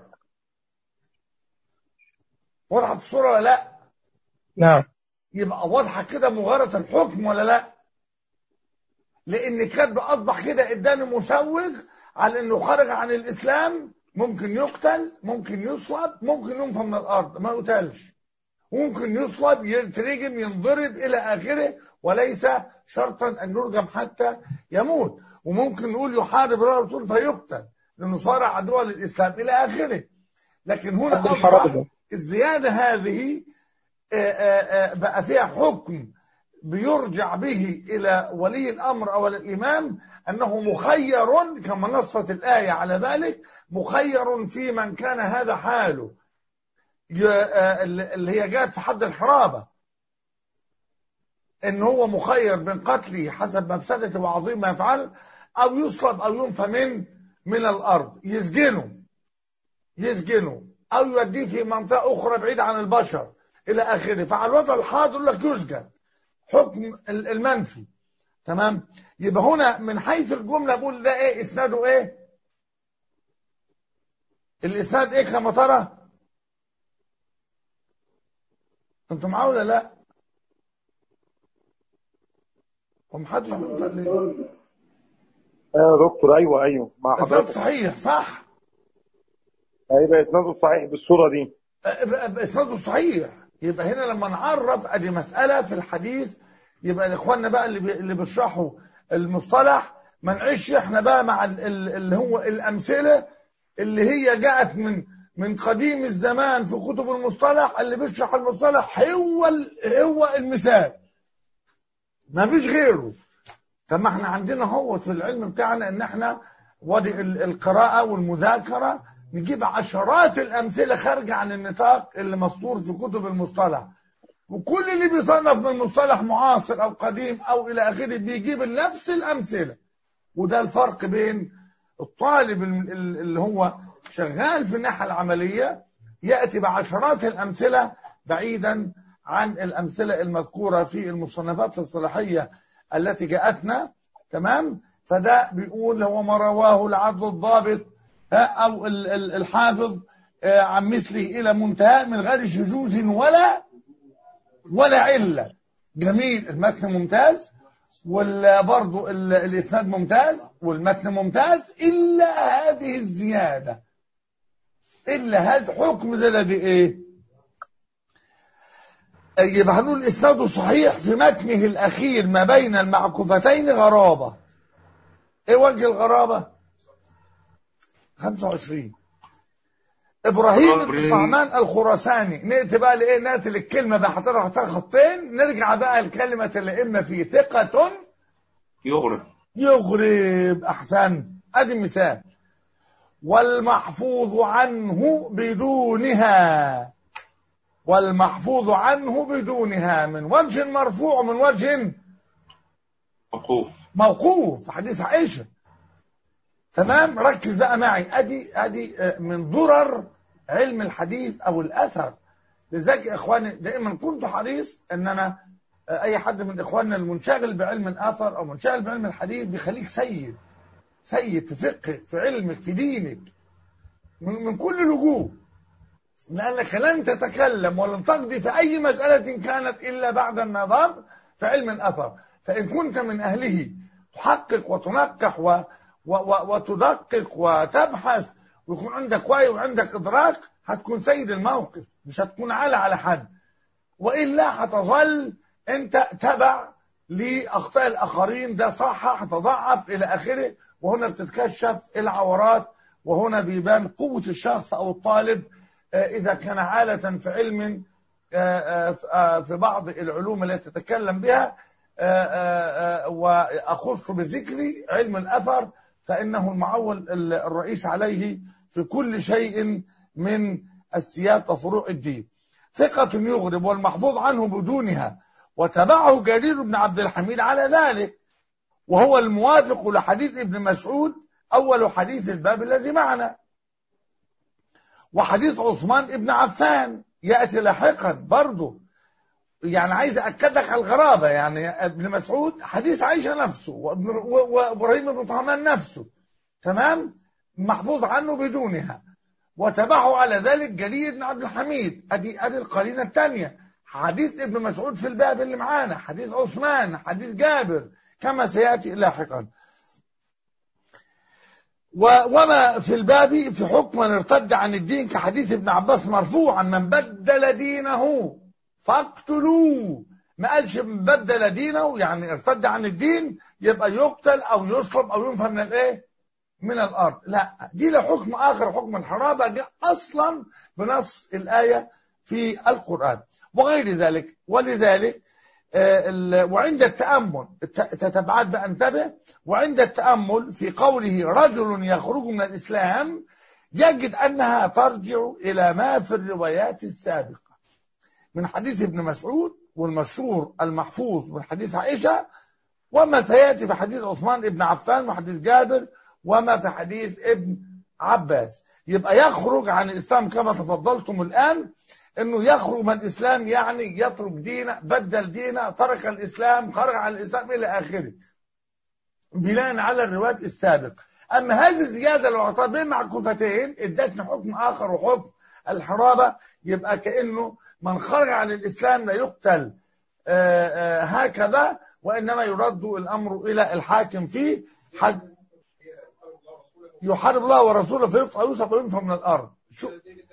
وضحت الصوره ولا لا نعم يبقى واضحه كده مغايره الحكم ولا لا لان كاتب اصبح كده اداني مسوغ على انه خرج عن الاسلام ممكن يقتل ممكن يصلب ممكن ينفى من الارض ما يقتلش ممكن يصلب يترجم ينضرب الى اخره وليس شرطا ان يرجم حتى يموت وممكن نقول يحارب الرسول فيقتل لانه صار عدوا للاسلام الى اخره لكن هنا قد اصبح الحرابة. الزياده هذه آه، آه، آه، بقى فيها حكم بيرجع به الى ولي الامر او الامام انه مخير كما نصت الايه على ذلك مخير في من كان هذا حاله ي- آه، اللي هي جاءت في حد الحرابه ان هو مخير بين قتله حسب مفسدته وعظيم ما يفعل او يصلب او ينفى من من الارض يسجنه يسجنه او يوديه في منطقه اخرى بعيده عن البشر الى اخره فعلى الوضع الحاضر يقول لك يسجن حكم ال- المنفي تمام يبقى هنا من حيث الجملة بقول ده ايه اسناده ايه الاسناد ايه كما ترى انتوا معاه ولا لا ومحدش بيقدر ليه ايوه يا دكتور ايوه ايوه مع اسناد حضرتك صحيح صح هيبقى اسناده صحيح بالصوره دي اسناده صحيح يبقى هنا لما نعرف ادي مساله في الحديث يبقى لاخواننا بقى اللي بي اللي بيشرحوا المصطلح ما نعيش احنا بقى مع ال- ال- اللي هو الامثله اللي هي جاءت من من قديم الزمان في كتب المصطلح اللي بيشرح المصطلح هو ال- هو المثال ما فيش غيره طب ما احنا عندنا هو في العلم بتاعنا ان احنا ودي ال- القراءة والمذاكرة نجيب عشرات الأمثلة خارجة عن النطاق اللي مسطور في كتب المصطلح وكل اللي بيصنف من مصطلح معاصر أو قديم أو إلى آخره بيجيب نفس الأمثلة وده الفرق بين الطالب ال- ال- اللي هو شغال في الناحية العملية يأتي بعشرات الأمثلة بعيدا عن الأمثلة المذكورة في المصنفات الصلاحية التي جاءتنا تمام فده بيقول هو ما رواه العدل الضابط ها، أو ال- ال- الحافظ آه، عن مثله إلى منتهى من غير شذوذ ولا ولا علة جميل المتن ممتاز وبرضه الإسناد ممتاز والمتن ممتاز إلا هذه الزيادة إلا هذا حكم زي دي إيه يبقى هنقول الإسناد صحيح في متنه الأخير ما بين المعكوفتين غرابة إيه وجه الغرابة 25 إبراهيم بن إبراهيم. طعمان الخراساني نأتي بقى لإيه نأتي للكلمة بقى حطينا تحتها خطين نرجع بقى لكلمة الأئمة في ثقة يغرب يغرب أحسن أدي مثال والمحفوظ عنه بدونها والمحفوظ عنه بدونها من وجه مرفوع ومن وجه وقوف موقوف حديث عائشة تمام ركز بقى معي ادي ادي آه، من ضرر علم الحديث او الاثر لذلك يا اخواني دائما كنت حريص ان انا آه، اي حد من اخواننا المنشغل بعلم الاثر او منشغل بعلم الحديث بيخليك سيد سيد في فقهك في علمك في دينك من من كل الوجوه لأنك لن تتكلم ولن تقضي في أي مسألة كانت إلا بعد النظر في علم الأثر فإن كنت من أهله تحقق وتنقح و و و وتدقق وتبحث ويكون عندك وعي وعندك إدراك هتكون سيد الموقف مش هتكون على على حد وإلا هتظل أنت تبع لأخطاء الآخرين ده صح هتضعف إلى آخره وهنا بتتكشف العورات وهنا بيبان قوة الشخص أو الطالب آه، إذا كان عالة في علم آه، آه، آه، في بعض العلوم التي تتكلم بها آه، آه، آه، وأخص بذكر علم الأثر فإنه المعول ال- الرئيس عليه في كل شيء من السياق وفروع الدين ثقة يغرب والمحفوظ عنه بدونها وتبعه جرير بن عبد الحميد على ذلك وهو الموافق لحديث ابن مسعود أول حديث الباب الذي معنا وحديث عثمان ابن عفان يأتي لاحقا برضه يعني عايز أكد لك على الغرابة يعني ابن مسعود حديث عائشة نفسه وابن- و- وإبراهيم بن طهمان نفسه تمام محفوظ عنه بدونها وتبعه على ذلك جرير بن عبد الحميد ادي ادي القرينه الثانيه حديث ابن مسعود في الباب اللي معانا حديث عثمان حديث جابر كما سياتي لاحقا و- وما في الباب في حكم من ارتد عن الدين كحديث ابن عباس مرفوعا من بدل دينه فاقتلوه ما قالش من بدل دينه يعني ارتد عن الدين يبقى يقتل او يصلب او ينفى من الايه من الارض لا دي له حكم اخر حكم الحرابه جاء اصلا بنص الايه في القران وغير ذلك ولذلك آه، ال- وعند التامل الت- تتبعات بقى انتبه وعند التامل في قوله رجل يخرج من الاسلام يجد انها ترجع الى ما في الروايات السابقه من حديث ابن مسعود والمشهور المحفوظ من حديث عائشه وما سياتي في حديث عثمان ابن عفان وحديث جابر وما في حديث ابن عباس يبقى يخرج عن الاسلام كما تفضلتم الان انه يخرج من الاسلام يعني يترك دينه بدل دينه ترك الاسلام خرج عن الاسلام الى اخره بناء على الروايات السابق اما هذه الزياده لو اعطاها بين معكوفتين ادتني حكم اخر وحكم الحرابه يبقى كانه من خرج عن الاسلام لا يقتل آه، آه، هكذا وانما يرد الامر الى الحاكم فيه حد يحارب الله ورسوله فيقطع يوسف وينفى من الارض شو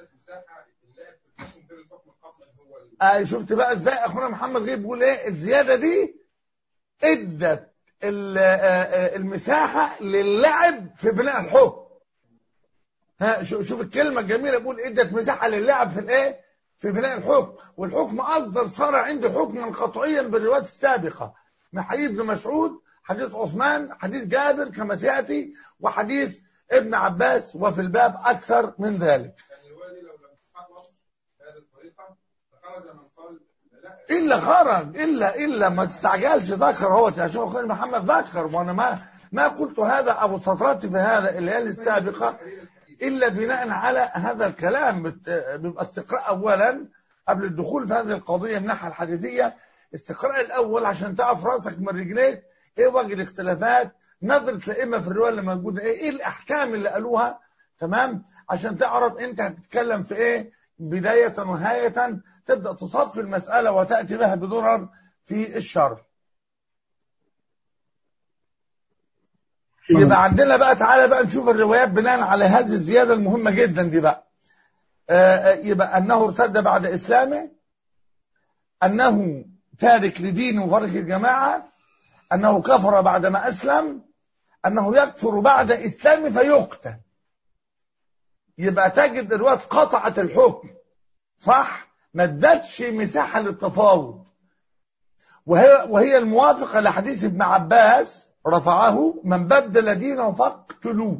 آه شفت بقى ازاي اخونا محمد غيب بيقول ايه الزياده دي ادت ال- آه، آه، المساحه للعب في بناء الحكم ها شو- شوف الكلمه الجميله بيقول ادت مساحه للعب في الايه في بناء الحكم والحكم اصدر صار عنده حكما قطعيا بالروايات السابقه من حديث ابن مسعود حديث عثمان حديث جابر كما سياتي وحديث ابن عباس وفي الباب اكثر من ذلك الا خرج الا الا ما تستعجلش ذكر هو عشان اخوي محمد ذكر وانا ما ما قلت هذا ابو سطرت في هذا الليالي السابقه الا بناء على هذا الكلام بت- بيبقى استقراء اولا قبل الدخول في هذه القضيه من الناحيه الحديثيه استقراء الاول عشان تعرف راسك من رجليك ايه وجه الاختلافات نظره الائمه في الروايه اللي موجوده ايه ايه الاحكام اللي قالوها تمام عشان تعرف انت هتتكلم في ايه بدايه ونهايه تبدا تصفي المساله وتاتي بها بدرر في الشرح يبقى عندنا بقى تعالى بقى نشوف الروايات بناء على هذه الزياده المهمه جدا دي بقى آه، آه، يبقى انه ارتد بعد اسلامه انه تارك لدينه وفرق الجماعه انه كفر بعدما اسلم انه يكفر بعد اسلامه فيقتل يبقى تجد الروايات قطعت الحكم صح ما ادتش مساحه للتفاوض وهي وهي الموافقه لحديث ابن عباس رفعه من بدل دينه فاقتلوه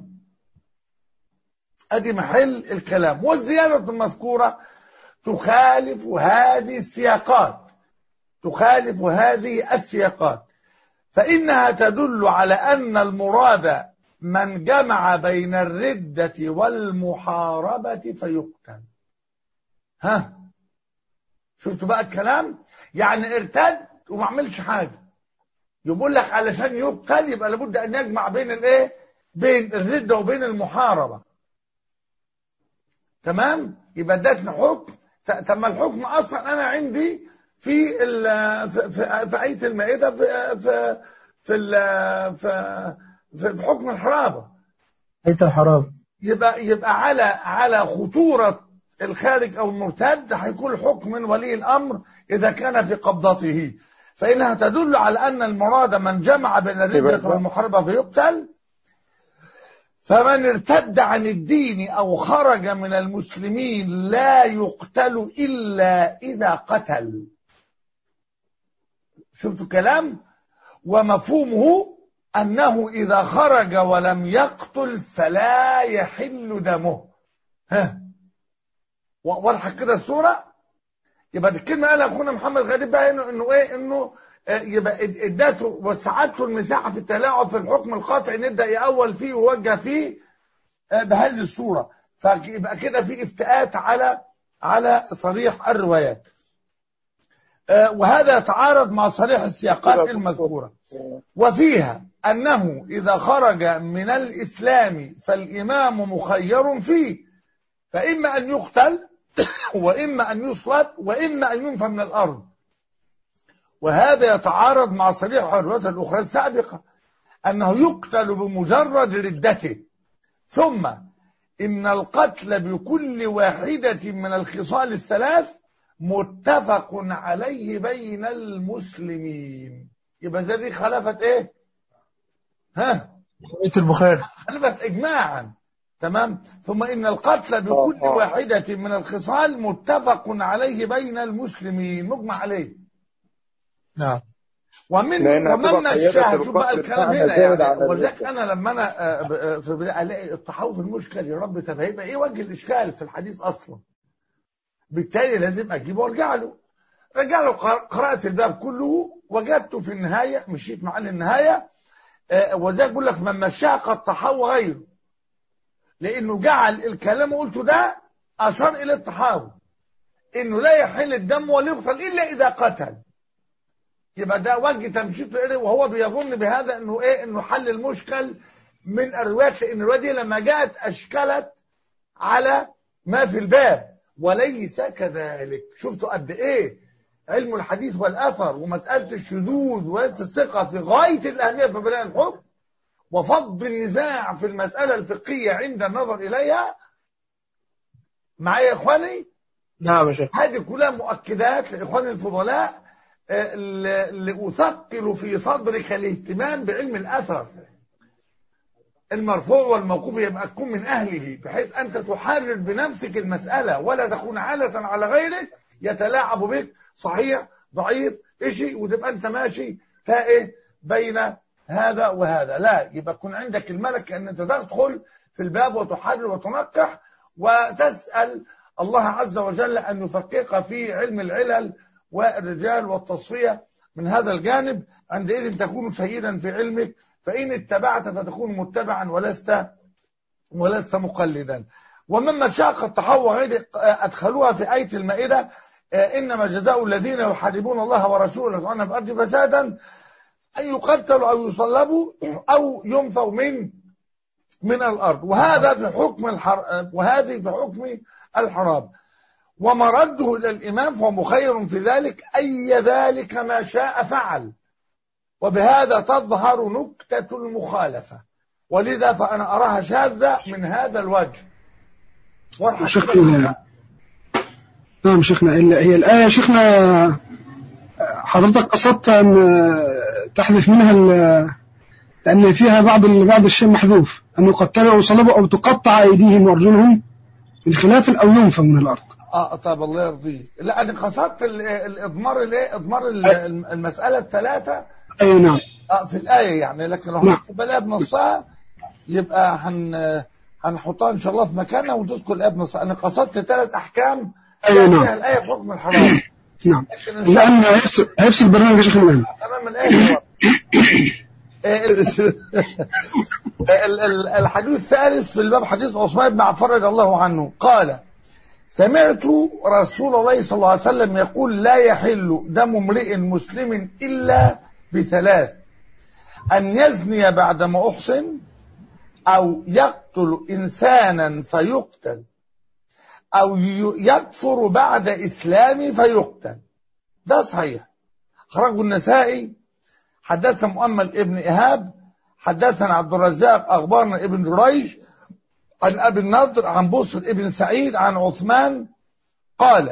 ادي محل الكلام والزياده المذكوره تخالف هذه السياقات تخالف هذه السياقات فانها تدل على ان المراد من جمع بين الرده والمحاربه فيقتل ها شفتوا بقى الكلام يعني ارتد وما عملش حاجه يقول لك علشان يقتل يبقى لابد ان يجمع بين الايه بين الرده وبين المحاربه تمام يبقى ادتني حكم ت- طب ما الحكم اصلا انا عندي في ال- في في, في ايه المائده في في في ال- في, في, في حكم الحرابه آية الحرام يبقى يبقى على على خطورة الخارج أو المرتد هيكون الحكم من ولي الأمر إذا كان في قبضته فإنها تدل على أن المراد من جمع بين الردة يبقى- والمحاربة فيقتل فمن ارتد عن الدين أو خرج من المسلمين لا يقتل إلا إذا قتل شفتوا كلام ومفهومه أنه إذا خرج ولم يقتل فلا يحل دمه ها و- واضحة كده الصورة يبقى دي الكلمة قالها أخونا محمد غريب بقى إنه إنه إيه إنه آه، يبقى إد- اداته وسعته المساحة في التلاعب في الحكم القاطع نبدأ يأول فيه ويوجه فيه آه، بهذه الصورة فيبقى كده في افتئات على على صريح الروايات آه، وهذا يتعارض مع صريح السياقات المذكورة وفيها أنه إذا خرج من الإسلام فالإمام مخير فيه فإما أن يقتل وإما أن يصلب وإما أن ينفى من الأرض وهذا يتعارض مع صريح الروايات الأخرى السابقة أنه يقتل بمجرد ردته ثم إن القتل بكل واحدة من الخصال الثلاث متفق عليه بين المسلمين يبقى زي دي خلفت ايه ها آية البخاري خلفت اجماعا تمام ثم ان القتل بكل آه، آه. واحدة من الخصال متفق عليه بين المسلمين مجمع عليه نعم ومن لأنها ومن تبقى قيادة نشاها شوف بقى القتل الكلام بتاعها هنا زائد يعني على ولذلك الرشوة. انا لما انا آه، ب- آه، في بداية الاقي التحول في المشكل يا رب طب هيبقى ايه وجه الاشكال في الحديث اصلا بالتالي لازم اجيبه وارجع له رجع له قر- قرات الباب كله وجدته في النهايه مشيت معاه للنهايه آه، وزي بقول لك من مشاها قد تحاول غيره لانه جعل الكلام اللي قلته ده اشار الى التحاول انه لا يحل الدم ولا يقتل الا اذا قتل يبقى ده وجه تمشيته إليه وهو بيظن بهذا انه ايه انه حل المشكل من الروايات لان الروايه دي لما جاءت اشكلت على ما في الباب وليس كذلك شفتوا قد ايه علم الحديث والاثر ومساله الشذوذ والثقه في غايه الاهميه في بناء الحكم وفض النزاع في المساله الفقهيه عند النظر اليها معايا يا اخواني نعم يا شيخ هذه كلها مؤكدات لاخواني الفضلاء آه، اللي اللي اثقل في صدرك الاهتمام بعلم الاثر المرفوع والموقوف يبقى تكون من اهله بحيث انت تحرر بنفسك المساله ولا تكون عاله على غيرك يتلاعب بك صحيح ضعيف شيء وتبقى انت ماشي تائه بين هذا وهذا لا يبقى يكون عندك الملك ان انت تدخل في الباب وتحرر وتنقح وتسال الله عز وجل ان يفقهك في علم العلل والرجال والتصفيه من هذا الجانب عندئذ تكون سيدا في علمك فإن اتبعت فتكون متبعا ولست ولست مقلدا ومما شاق التحوى غير أدخلوها في آية المائدة آه، إنما جزاء الذين يحاربون الله ورسوله ويسعون في الأرض فسادا أن يقتلوا أو يصلبوا أو ينفوا من من الأرض وهذا في حكم الحر... وهذه في حكم الحرام ومرده إلى الإمام فهو مخير في ذلك أي ذلك ما شاء فعل وبهذا تظهر نكتة المخالفة ولذا فأنا أراها شاذة من هذا الوجه واضحة شيخنا نعم شيخنا ال- هي الآية شيخنا حضرتك قصدت أن تحذف منها ال- لأن فيها بعض ال- بعض الشيء محذوف أن يقتلوا أو يصلبوا أو تقطع أيديهم وأرجلهم من خلاف أو ينفوا من الأرض اه طب الله يرضيك لا انا قصدت ال- الاضمار الايه اضمار ال- المساله الثلاثه أي نعم اه في الايه يعني لكن لو نعم. هنكتب الايه بنصها يبقى هن هنحطها ان شاء الله في مكانها وتذكر الايه بنصها انا قصدت ثلاث احكام أيوة نعم. فيها الايه في حكم الحرام نعم لكن إن شاء لأن هيفصل هيفصل البرنامج يا شيخ الآن تمام الايه هو ال- ال- ال- الحديث الثالث في الباب حديث عثمان بن عفان رضي الله عنه قال سمعت رسول الله صلى الله عليه وسلم يقول لا يحل دم امرئ مسلم الا بثلاث ان يزني بعدما احصن او يقتل انسانا فيقتل او ي- يكفر بعد اسلامه فيقتل ده صحيح خرجه النسائي حدثنا مؤمل ابن إيهاب حدثنا عبد الرزاق أخبرنا ابن جريج عن أبي النضر عن بصر ابن سعيد عن عثمان قال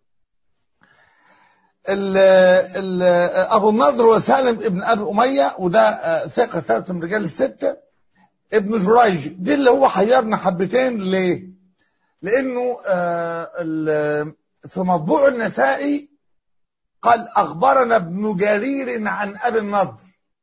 ال ال أبو النضر وسالم ابن أبي أمية وده آه، ثقة ثابت من رجال الستة ابن جريج دي اللي هو حيرنا حبتين ليه؟ لأنه آه، ال- في مطبوع النسائي قال أخبرنا ابن جرير عن أبي النضر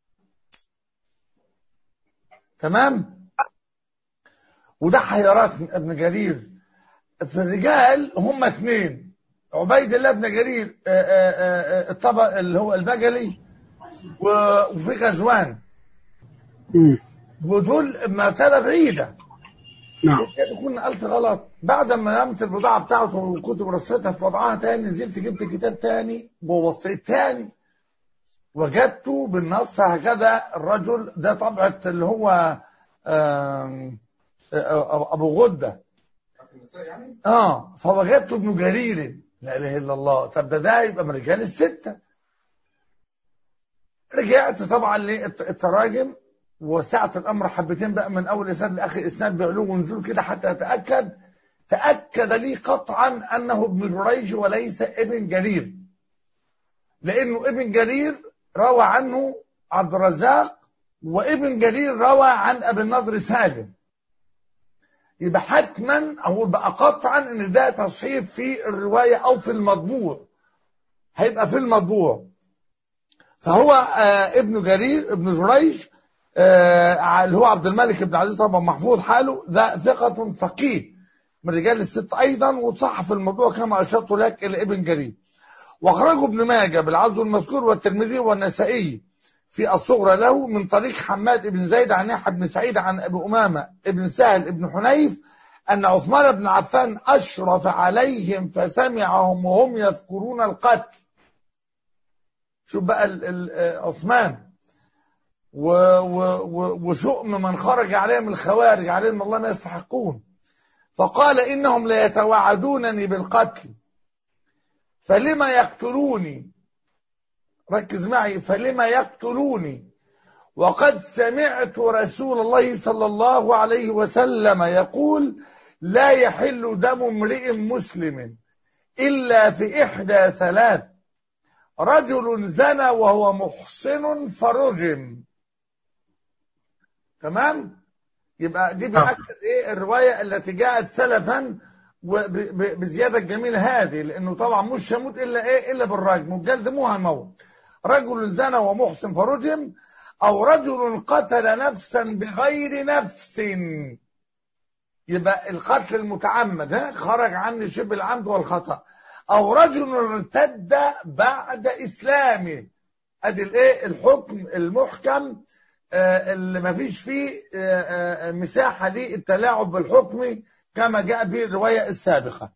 تمام وده حيرات من ابن جرير في الرجال هم اثنين عبيد الله بن جرير آه، آه، آه، الطبق اللي هو البجلي و- وفي غزوان مم. ودول مرتبة بعيدة نعم ممكن تكون نقلت غلط بعد ما نمت البضاعة بتاعته وكنت رصيتها في وضعها تاني نزلت جبت كتاب تاني ووصيت تاني وجدته بالنص هكذا الرجل ده طبعة اللي هو آم، آه، أبو غدة اه فوجدته ابن جرير لا إله إلا الله طب ده ده يبقى من رجال الستة رجعت طبعا للتراجم وسعت الامر حبتين بقى من اول اسناد لاخر اسناد بعلو ونزول كده حتى اتاكد تاكد لي قطعا انه ابن جريج وليس ابن جرير لانه ابن جرير روى عنه عبد الرزاق وابن جرير روى عن ابي النضر سالم يبقى حتما او بقى قطعا ان ده تصحيف في الروايه او في المطبوع هيبقى في المطبوع فهو آه ابن جرير ابن جريج آه اللي هو عبد الملك بن عزيز طبعا محفوظ حاله ده ثقة فقيه من رجال الست أيضا وصح في الموضوع كما أشرت لك إلى ابن جرير وأخرجه ابن ماجه بالعرض المذكور والترمذي والنسائي في الصغرى له من طريق حماد بن زيد عن يحيى بن سعيد عن أبي أمامة ابن سهل ابن حنيف أن عثمان بن عفان أشرف عليهم فسمعهم وهم يذكرون القتل شوف بقى ال- ال- آه، عثمان و- و- و- وشؤم من خرج عليهم الخوارج عليهم الله ما يستحقون فقال إنهم ليتوعدونني بالقتل فلما يقتلوني ركز معي فلما يقتلوني وقد سمعت رسول الله صلى الله عليه وسلم يقول لا يحل دم امرئ مسلم إلا في إحدى ثلاث رجل زنى وهو محصن فرجم تمام يبقى دي بأكد ايه الرواية التي جاءت سلفا وب- ب- بزيادة الجميلة هذه لأنه طبعا مش يموت إلا إيه إلا بالرجم والجلد مو هيموت رجل زنى ومحسن فرجم أو رجل قتل نفسا بغير نفس يبقى القتل المتعمد ها خرج عني شبه العمد والخطأ أو رجل ارتد بعد إسلامه أدي الإيه الحكم المحكم آه، اللي ما فيش فيه آه، آه، مساحة للتلاعب بالحكم كما جاء به الرواية السابقة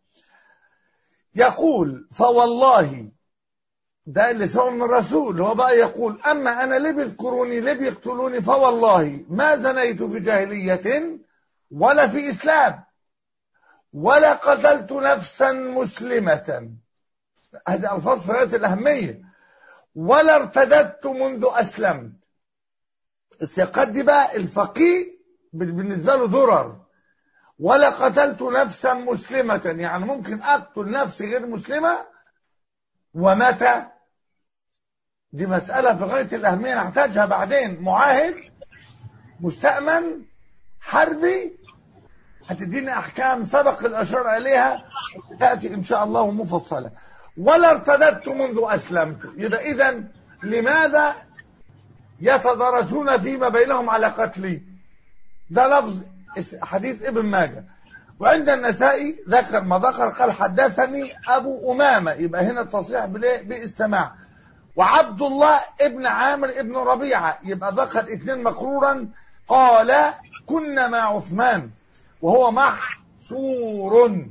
يقول فوالله ده اللي سمعه من الرسول هو بقى يقول أما أنا ليه بيذكروني ليه بيقتلوني فوالله ما زنيت في جاهلية ولا في إسلام ولا قتلت نفسا مسلمة هذه ألفاظ في غاية الأهمية ولا ارتدت منذ أسلمت السياقات دي بقى الفقيه بالنسبة له ضرر ولا قتلت نفسا مسلمة يعني ممكن أقتل نفسي غير مسلمة ومتى دي مسألة في غاية الأهمية نحتاجها بعدين معاهد مستأمن حربي هتدينا أحكام سبق الأشار إليها تأتي إن شاء الله مفصلة ولا ارتدت منذ أسلمت يبقى إذا لماذا يتدرسون فيما بينهم على قتلي ده لفظ حديث ابن ماجه وعند النسائي ذكر ما ذكر قال حدثني أبو أمامة يبقى هنا التصريح بالايه بالسماع وعبد الله ابن عامر ابن ربيعة يبقى ذكر اثنين مقرورا قال كنا مع عثمان وهو محصور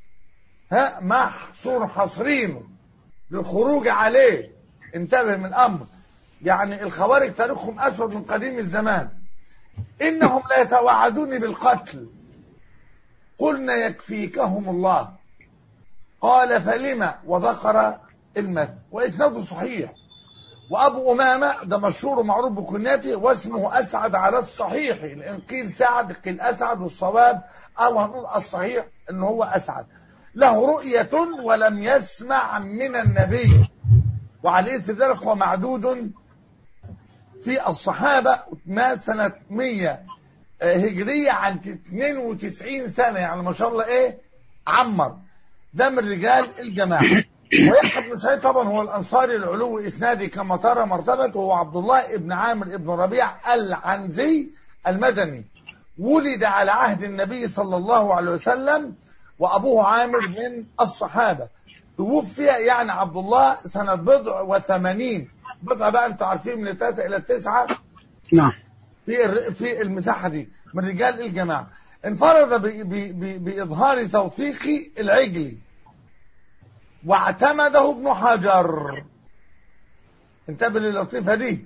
ها محصور حصرين للخروج عليه انتبه من الأمر يعني الخوارج تاريخهم أسود من قديم الزمان إنهم لا يتوعدوني بالقتل قلنا يكفيكهم الله قال فلما وذكر المت وإسناده صحيح وأبو أمامة ده مشهور ومعروف بكنيته واسمه أسعد على الصحيح لأن قيل سعد قيل أسعد والصواب أو هنقول الصحيح إن هو أسعد له رؤية ولم يسمع من النبي وعلى إثر ذلك هو معدود في الصحابة مات سنة 100 هجرية عن 92 سنة يعني ما شاء الله إيه عمر ده من رجال الجماعة ويحيى بن سعيد طبعا هو الأنصاري العلو إسنادي كما ترى مرتبته هو عبد الله ابن عامر ابن ربيع العنزي المدني ولد على عهد النبي صلى الله عليه وسلم وأبوه عامر من الصحابة توفي يعني عبد الله سنة بضع وثمانين بضع بقى انتوا عارفين من الثلاثة إلى التسعة نعم في الر- في المساحة دي من رجال الجماعة انفرد ب- ب- ب- بإظهار توثيق العجلي واعتمده ابن حجر انتبه للطيفة دي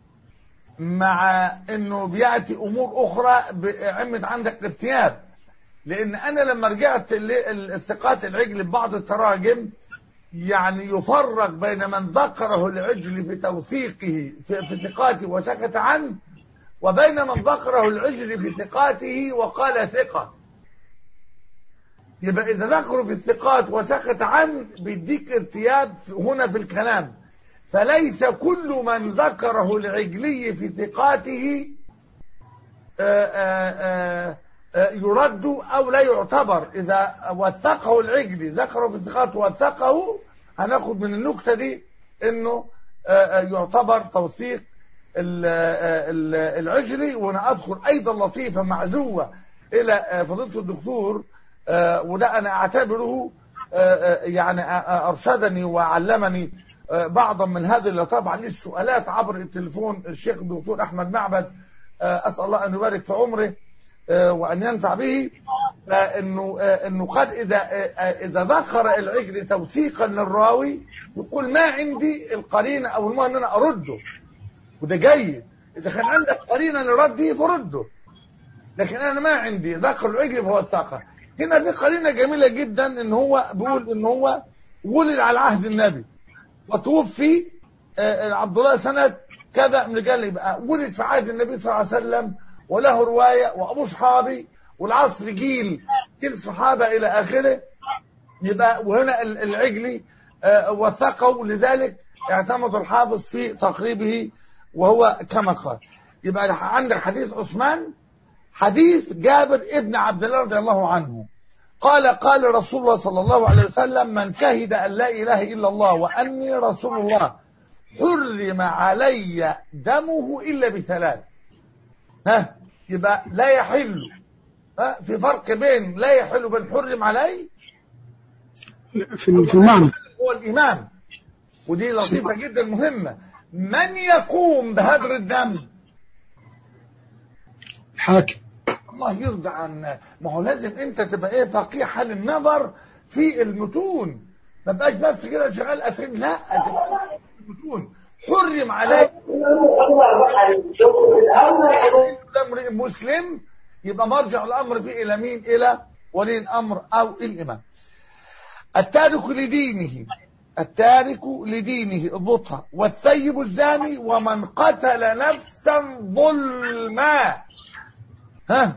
مع انه بيأتي امور اخرى ب- عمت عندك ارتياب لان انا لما رجعت للثقات العجل ببعض التراجم يعني يفرق بين من ذكره العجل في توثيقه في, في ثقاته وسكت عنه وبين من ذكره العجل في ثقاته وقال ثقة يبقى إذا ذكروا في الثقات وسكت عنه بيديك ارتياب في- هنا في الكلام فليس كل من ذكره العجلي في ثقاته آه، آه، آه، آه، يرد أو لا يعتبر إذا وثقه العجلي ذكره في الثقات وثقه هناخد من النكتة دي إنه آه، آه، يعتبر توثيق ال- آه، ال- العجلي وأنا أذكر أيضا لطيفة معزوة إلى آه، فضيلة الدكتور آه، وده أنا أعتبره آه، آه، يعني آه، آه، أرشدني وعلمني آه، بعضا من هذه اللطائف عليه السؤالات عبر التليفون الشيخ الدكتور أحمد معبد آه، أسأل الله أن يبارك في عمره آه، وأن ينفع به فانه آه، انه قد اذا آه، آه، اذا ذكر العجل توثيقا للراوي يقول ما عندي القرينه او المهم ان انا ارده وده جيد اذا كان عندك قرينه لرده فرده لكن انا ما عندي ذكر العجل فهو الثقه هنا في قرينه جميله جدا ان هو بيقول ان هو ولد على عهد النبي وتوفي آه، عبد الله سنه كذا من رجال يبقى ولد في عهد النبي صلى الله عليه وسلم وله روايه وابو صحابي والعصر جيل جيل صحابه الى اخره يبقى وهنا ال- العجلي آه، وثقه لذلك اعتمد الحافظ في تقريبه وهو كما قال يبقى عندك حديث عثمان حديث جابر ابن عبد الله رضي الله عنه قال قال رسول الله صلى الله عليه وسلم من شهد أن لا إله إلا الله وأني رسول الله حرم علي دمه إلا بثلاث ها يبقى لا يحل ها في فرق بين لا يحل بين حرم علي في في المعنى هو الإمام ودي لطيفة جدا مهمة من يقوم بهدر الدم حاكم الله يرضى عنا ما هو لازم انت تبقى ايه فقيه حال النظر في المتون ما بقاش بس كده شغال اسئله لا تبقى في المتون حرم عليك ده امرئ مسلم يبقى مرجع الامر فيه الى مين الى ولي الامر او الامام التارك لدينه التارك لدينه اضبطها والثيب الزاني ومن قتل نفسا ظلما ها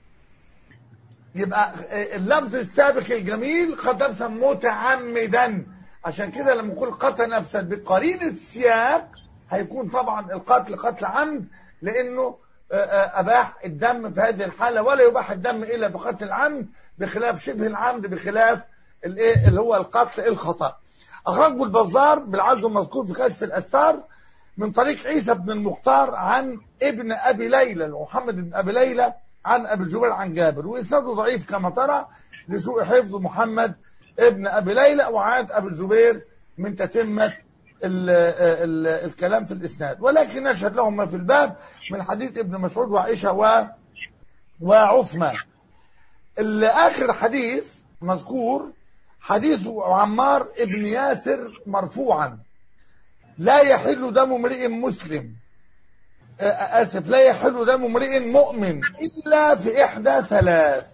يبقى اللفظ السابق الجميل قتل نفسا متعمدا عشان كده لما نقول قتل نفسا بقرينة السياق هيكون طبعا القتل قتل عمد لانه آه، آه، اباح الدم في هذه الحاله ولا يباح الدم الا في قتل العمد بخلاف شبه العمد بخلاف الايه اللي هو القتل الخطا اخرجه البزار بالعزو المذكور في كشف الاستار من طريق عيسى بن المختار عن ابن ابي ليلى محمد بن ابي ليلى عن ابي الزبير عن جابر واسناده ضعيف كما ترى لسوء حفظ محمد ابن ابي ليلى وعاد ابي الزبير من تتمه ال ال الكلام في الاسناد ولكن نشهد لهم ما في الباب من حديث ابن مسعود وعائشه و وعثمان اخر حديث مذكور حديث عمار ابن ياسر مرفوعا لا يحل دم امرئ مسلم آه، اسف لا يحل دم امرئ مؤمن الا في احدى ثلاث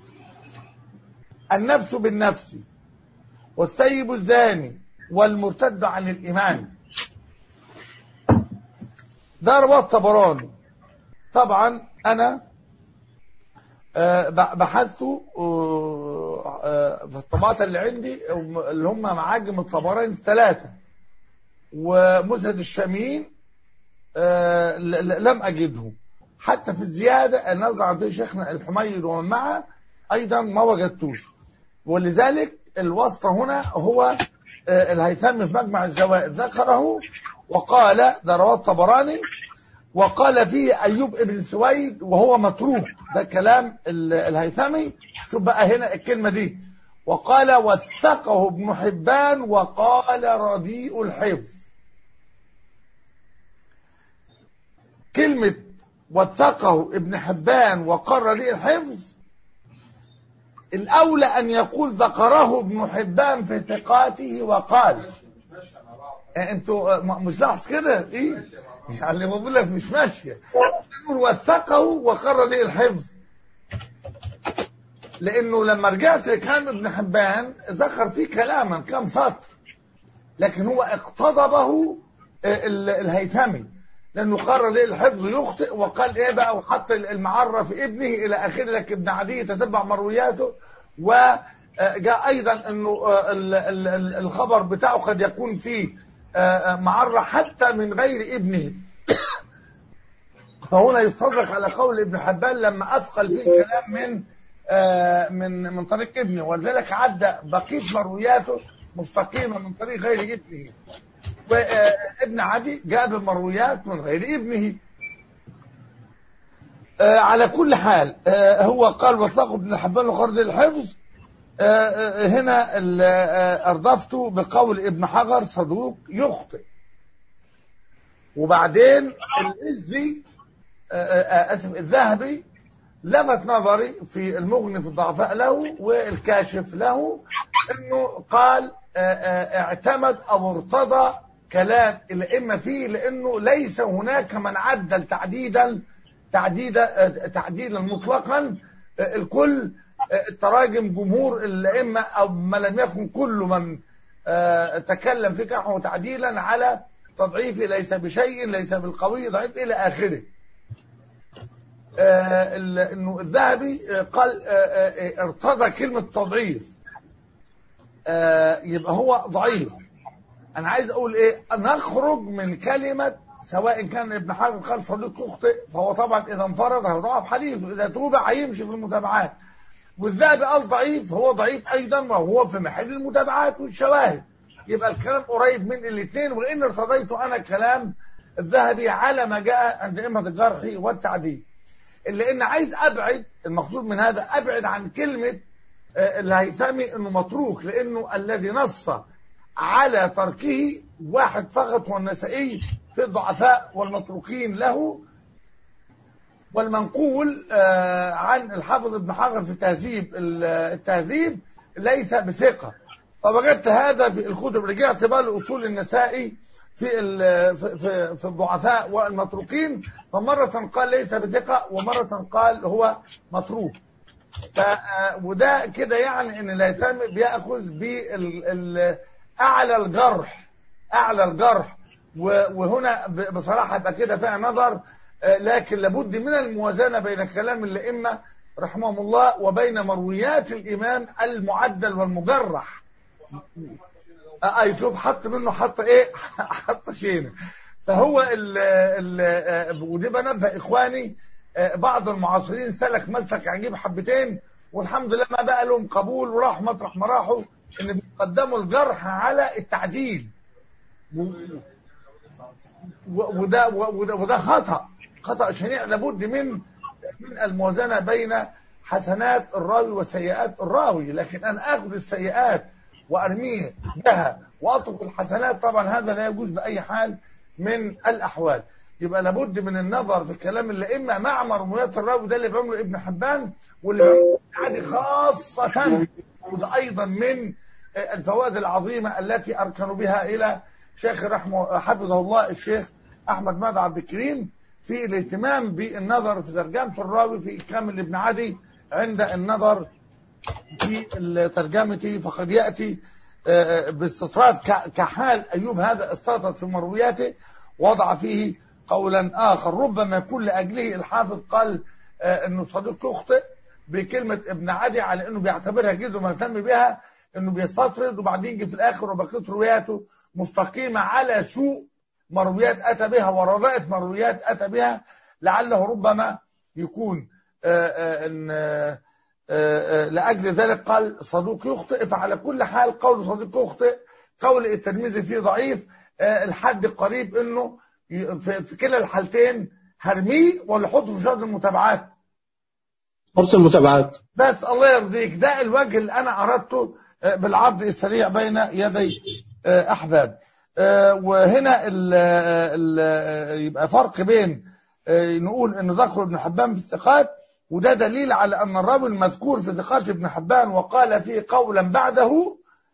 النفس بالنفس والثيب الزاني والمرتد عن الايمان ده رواه الطبراني طبعا انا آه، ب- بحثت آه، آه، في الطبعات اللي عندي اللي هم معاجم الطبراني الثلاثه ومسند الشاميين آه، ل- ل- لم أجده حتى في الزيادة النظر عن شيخنا الحميد ومن معه أيضا ما وجدتوش ولذلك الواسطة هنا هو آه، الهيثمي في مجمع الزوائد ذكره وقال ده رواه الطبراني وقال فيه أيوب ابن سويد وهو متروك ده كلام ال- الهيثمي شوف بقى هنا الكلمة دي وقال وثقه ابن حبان وقال رديء الحفظ كلمة وثقه ابن حبان وقر لي الحفظ الأولى أن يقول ذكره ابن حبان في ثقاته وقال يعني انتوا آه، م- مش لاحظ كده ايه يعني بقول لك مش ماشيه يقول وثقه وقر لي الحفظ لانه لما رجعت لكلام ابن حبان ذكر فيه كلاما كم سطر لكن هو اقتضبه آه، ال- الهيثمي لانه قرر ليه الحفظ يخطئ وقال ايه بقى وحط المعرة في ابنه الى اخره لك ابن عدي تتبع مروياته وجاء ايضا انه آه، ال- ال- ال- الخبر بتاعه قد يكون فيه آه، آه، معرة حتى من غير ابنه فهنا يستدرك على قول ابن حبان لما اثقل فيه الكلام من آه، من من طريق ابنه ولذلك عدى بقيه مروياته مستقيمه من طريق غير ابنه وابن عدي جاء بالمرويات من غير ابنه آه، على كل حال آه، هو قال وثقوا ابن حبان وخرج الحفظ آه، آه، هنا ال- آه، اردفته بقول ابن حجر صدوق يخطئ وبعدين الازي آه، آه، اسف الذهبي لفت نظري في المغني في الضعفاء له والكاشف له انه قال آه، آه، اعتمد او ارتضى كلام الائمه فيه لانه ليس هناك من عدل تعديدا تعديدا آه، تعديلا مطلقا آه، الكل آه، التراجم جمهور الائمه او ما لم يكن كل من آه، تكلم في كحه تعديلا على تضعيفه ليس بشيء ليس بالقوي ضعيف الى اخره آه، ال- انه الذهبي آه، قال آه، آه، ارتضى كلمه تضعيف آه، يبقى هو ضعيف انا عايز اقول ايه نخرج من كلمه سواء كان ابن حجر قال صديق يخطئ فهو طبعا اذا انفرد هيضاعف حديثه اذا توبع هيمشي في المتابعات والذهبي قال ضعيف هو ضعيف ايضا وهو في محل المتابعات والشواهد يبقى الكلام قريب من الاثنين وان ارتضيت انا كلام الذهبي على ما جاء عند ائمه الجرح والتعديل اللي ان عايز ابعد المقصود من هذا ابعد عن كلمه آه، الهيثمي انه متروك لانه الذي نص على تركه واحد فقط هو النسائي في الضعفاء والمتروكين له والمنقول آه، عن الحافظ ابن حجر في تهذيب ال- التهذيب ليس بثقة فوجدت هذا في الكتب رجعت بقى لأصول النسائي في ال- في في- في الضعفاء والمتروكين فمرة قال ليس بثقة ومرة قال هو متروك ف آه، وده كده يعني ان الهيثم بياخذ باعلى الجرح اعلى الجرح و- وهنا ب- بصراحه يبقى كده فيها نظر آه، لكن لابد من الموازنه بين كلام الائمه رحمهم الله وبين مرويات الامام المعدل والمجرح اه أي شوف حط منه حط ايه حط شينه فهو ال ال آه، ودي بنبه اخواني آه، بعض المعاصرين سلك مسلك عجيب حبتين والحمد لله ما بقى لهم قبول وراحوا مطرح ما راحوا ان بيقدموا الجرح على التعديل و- و- وده وده, وده خطأ خطأ شنيع لابد من من الموازنة بين حسنات الراوي وسيئات الراوي لكن أنا أخذ السيئات وأرميه بها وأطلق الحسنات طبعا هذا لا يجوز بأي حال من الأحوال يبقى لابد من النظر في الكلام اللي إما مع مرميات الراوي ده اللي بيعمله ابن حبان واللي بيعمله عادي خاصة وده أيضا من الفوائد العظيمة التي أركنوا بها إلى شيخ رحمه حفظه الله الشيخ أحمد ماد عبد الكريم في الاهتمام بالنظر في ترجمة الراوي في كامل ابن عدي عند النظر في ترجمته فقد يأتي آه، باستطراد ك- كحال أيوب هذا استطرد في مروياته وضع فيه قولا آخر ربما يكون لأجله الحافظ قال آه، أنه صديق يخطئ بكلمة ابن عدي على أنه بيعتبرها جد ومهتم بها أنه بيستطرد وبعدين يجي في الآخر وبقية رواياته مستقيمة على سوء مرويات أتى بها ورضاءة مرويات أتى بها لعله ربما يكون آه، آه، إن آه، آه، آه، لأجل ذلك قال صدوق يخطئ فعلى كل حال قول صديق يخطئ قول الترمذي فيه ضعيف آه، الحد قريب انه ي- في في كلا الحالتين هرميه ولا احطه في شرط المتابعات فرص المتابعات بس الله يرضيك ده الوجه اللي انا اردته آه، بالعرض السريع بين يدي آه، احباب آه، وهنا ال ال يبقى فرق بين آه، نقول ان ذكر ابن حبان في الثقات وده دليل على ان الراوي المذكور في ثقات ابن حبان وقال فيه قولا بعده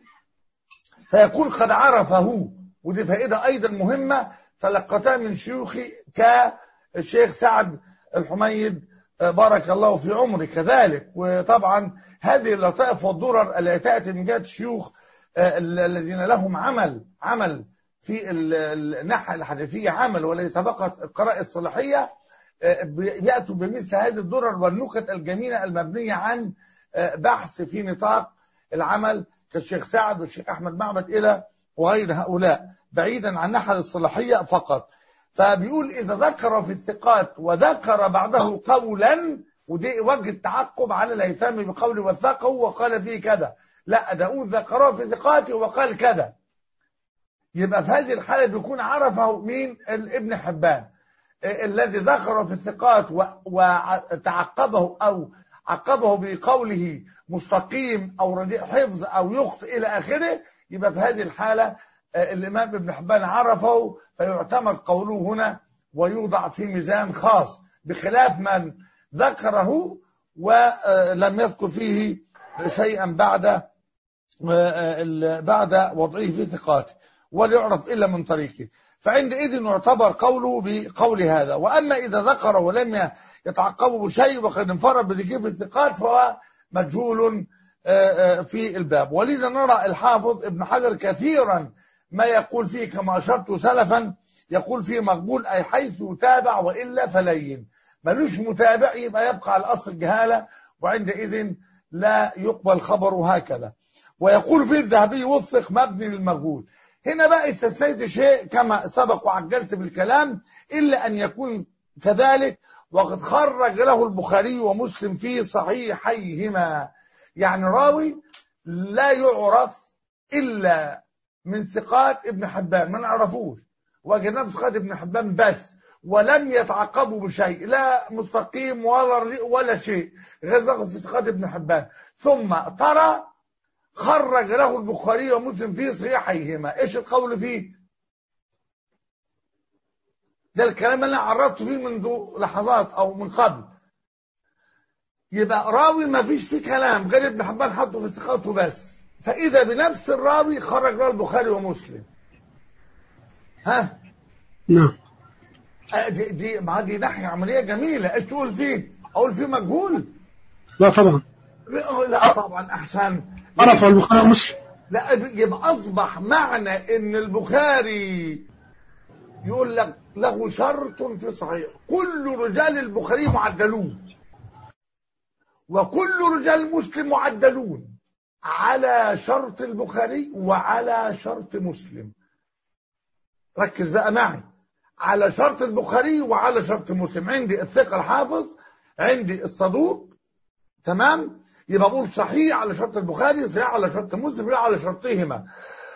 فيكون قد عرفه ودي فائده ايضا مهمه تلقتها من شيوخي كالشيخ سعد الحميد آه، بارك الله في عمره كذلك وطبعا هذه اللطائف والضرر التي تاتي من جهه الشيوخ آه، ال- الذين لهم عمل عمل في ال- ال- الناحيه الحديثيه عمل وليس فقط القراءه الصلاحيه آه، بياتوا بمثل هذه الضرر والنكت الجميله المبنيه عن آه، بحث في نطاق العمل كالشيخ سعد والشيخ احمد معبد الى وغير هؤلاء بعيدا عن الناحيه الصلاحيه فقط فبيقول اذا ذكر في الثقات وذكر بعده قولا ودي وجه التعقب على الهيثم بقول وثقه وقال فيه كذا لا ده اقول ذكره في ثقاته وقال كذا يبقى في هذه الحالة بيكون عرفه مين ال- ابن حبان آه، الذي ذكر في الثقات و- وتعقبه أو عقبه بقوله مستقيم أو رديء حفظ أو يخطئ إلى آخره يبقى في هذه الحالة آه، الإمام ابن حبان عرفه فيعتمد قوله هنا ويوضع في ميزان خاص بخلاف من ذكره ولم يذكر فيه شيئا بعد بعد وضعه في ثقاته ولا يعرف إلا من طريقه فعندئذ يعتبر قوله بقول هذا وأما إذا ذكر ولم يتعقبه بشيء وقد انفرد بذكر في الثقات فهو مجهول في الباب ولذا نرى الحافظ ابن حجر كثيرا ما يقول فيه كما أشرت سلفا يقول فيه مقبول أي حيث يتابع وإلا فلين ملوش متابع يبقى يبقى على أصل الجهالة وعندئذ لا يقبل خبره هكذا ويقول فيه الذهبي وثق مبني للمجهول هنا بقى استثنيت شيء كما سبق وعجلت بالكلام إلا أن يكون كذلك وقد خرج له البخاري ومسلم في صحيحيهما يعني راوي لا يعرف إلا من ثقات ابن حبان ما نعرفوش وجدنا في ثقات ابن حبان بس ولم يتعقبوا بشيء لا مستقيم ولا ولا شيء غير ذكر في ثقات ابن حبان ثم ترى خرج له البخاري ومسلم في صحيحيهما ايش القول فيه ده الكلام اللي انا عرضت فيه منذ لحظات او من قبل يبقى راوي ما فيش فيه كلام غير ابن حبان حطه في ثقاته بس فاذا بنفس الراوي خرج له البخاري ومسلم ها نعم دي دي ما دي ناحيه عمليه جميله ايش تقول فيه اقول فيه مجهول لا طبعا لا طبعا احسن عرف البخاري ومسلم لا يبقى اصبح معنى ان البخاري يقول لك له شرط في صحيح كل رجال البخاري معدلون وكل رجال مسلم معدلون على شرط البخاري وعلى شرط مسلم ركز بقى معي على شرط البخاري وعلى شرط مسلم عندي الثقة الحافظ عندي الصدوق تمام يبقى بقول صحيح على شرط البخاري صحيح على شرط مسلم صحيح على شرطهما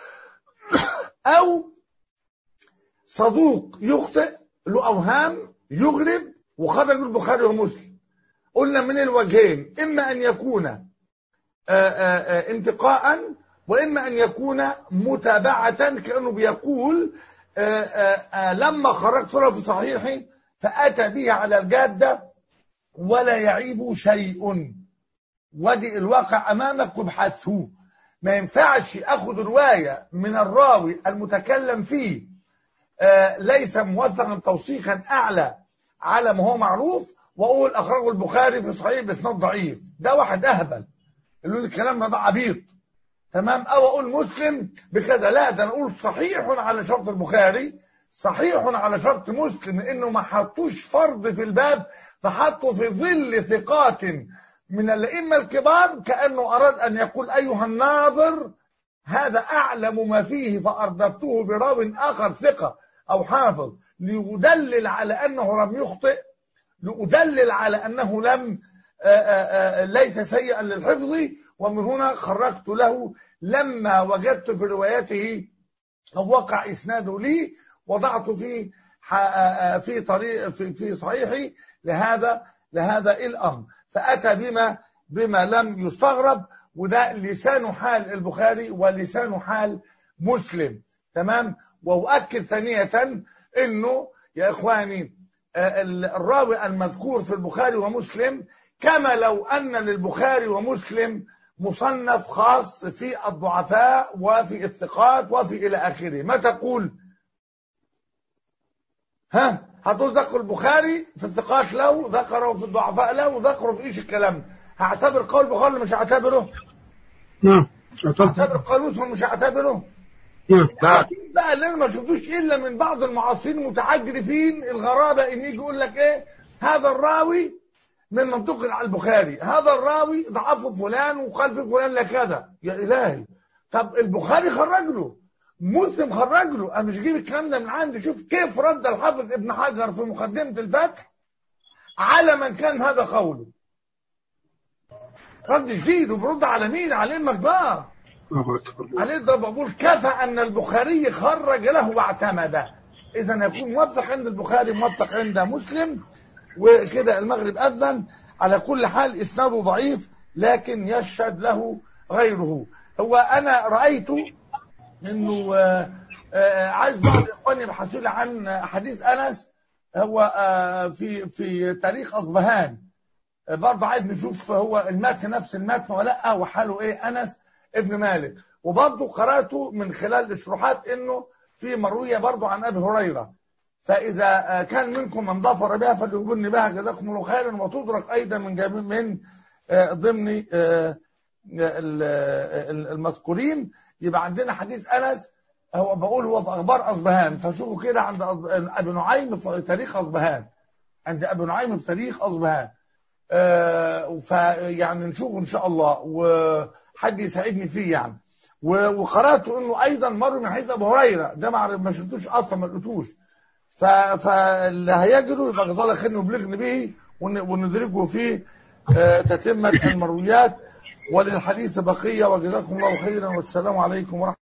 او صدوق يخطئ له اوهام يغرب وخرج البخاري ومسلم قلنا من الوجهين اما ان يكون آآ آآ انتقاء واما ان يكون متابعه كانه بيقول آآ آآ لما خرجت له في صحيحي فأتى به على الجادة ولا يعيب شيء ودي الواقع أمامك وابحثه ما ينفعش أخذ رواية من الراوي المتكلم فيه آه ليس موثقا توثيقا أعلى على ما هو معروف وأقول أخرجه البخاري في صحيح بإسناد ضعيف ده واحد أهبل اللي الكلام ده عبيط تمام او اقول مسلم بكذا لا ده انا اقول صحيح على شرط البخاري صحيح على شرط مسلم انه ما حطوش فرض في الباب فحطوا في ظل ثقات من الائمه الكبار كانه اراد ان يقول ايها الناظر هذا اعلم ما فيه فاردفته براو اخر ثقه او حافظ ليدلل على انه لم يخطئ لأدلل على انه لم آآ آآ ليس سيئا للحفظ ومن هنا خرجت له لما وجدت في روايته أو وقع إسناده لي وضعت في في طريق في, في صحيحي لهذا لهذا الأمر فأتى بما بما لم يستغرب وده لسان حال البخاري ولسان حال مسلم تمام وأؤكد ثانية إنه يا إخواني الراوي المذكور في البخاري ومسلم كما لو أن للبخاري ومسلم مصنف خاص في الضعفاء وفي الثقات وفي إلى آخره ما تقول ها هتقول ذكر البخاري في الثقات له ذكره في الضعفاء له ذكره في ايش الكلام هعتبر قول البخاري مش هعتبره نعم هعتبر قول مسلم مش هعتبره نعم بقى اللي انا ما شفتوش الا من بعض المعاصرين المتعجرفين الغرابه ان يجي يقول لك ايه هذا الراوي من منطق على البخاري هذا الراوي ضعفه فلان وقال في فلان لكذا يا إلهي طب البخاري خرج له مسلم خرج له انا مش جيب الكلام ده من عندي شوف كيف رد الحافظ ابن حجر في مقدمة الفتح على من كان هذا قوله رد جديد وبرد على مين على الائمه كبار عليه ده بقول كفى ان البخاري خرج له واعتمد اذا يكون موثق عند البخاري موثق عند مسلم وكده المغرب أذن على كل حال إسناده ضعيف لكن يشهد له غيره هو أنا رأيت أنه عايز بعض إخواني يبحثوا لي عن حديث أنس هو في في تاريخ أصبهان آه، برضه عايز نشوف هو المتن نفس المتن ولا لا وحاله ايه انس ابن مالك وبرضه قراته من خلال الشروحات انه في مرويه برضه عن ابي هريره فاذا آه، كان منكم من ظفر بها فليقولني بها جزاكم الله خيرا وتدرك ايضا من جميع من آه، ضمن آه، ال- ال- المذكورين يبقى عندنا حديث انس هو بقول هو في اخبار اصبهان فشوفوا كده عند أصب- ابي نعيم في تاريخ اصبهان عند ابي نعيم في تاريخ اصبهان آه فيعني نشوفه ان شاء الله وحد يساعدني فيه يعني و- وقرات انه ايضا مر من حديث ابو هريره ده ما عرف- ما شفتوش اصلا ما لقيتوش ف- فاللي هيجده يبقى غزاله خير يبلغني به ون- وندركه فيه آه، تتمه المرويات وللحديث بقيه وجزاكم الله خيرا والسلام عليكم ورحمه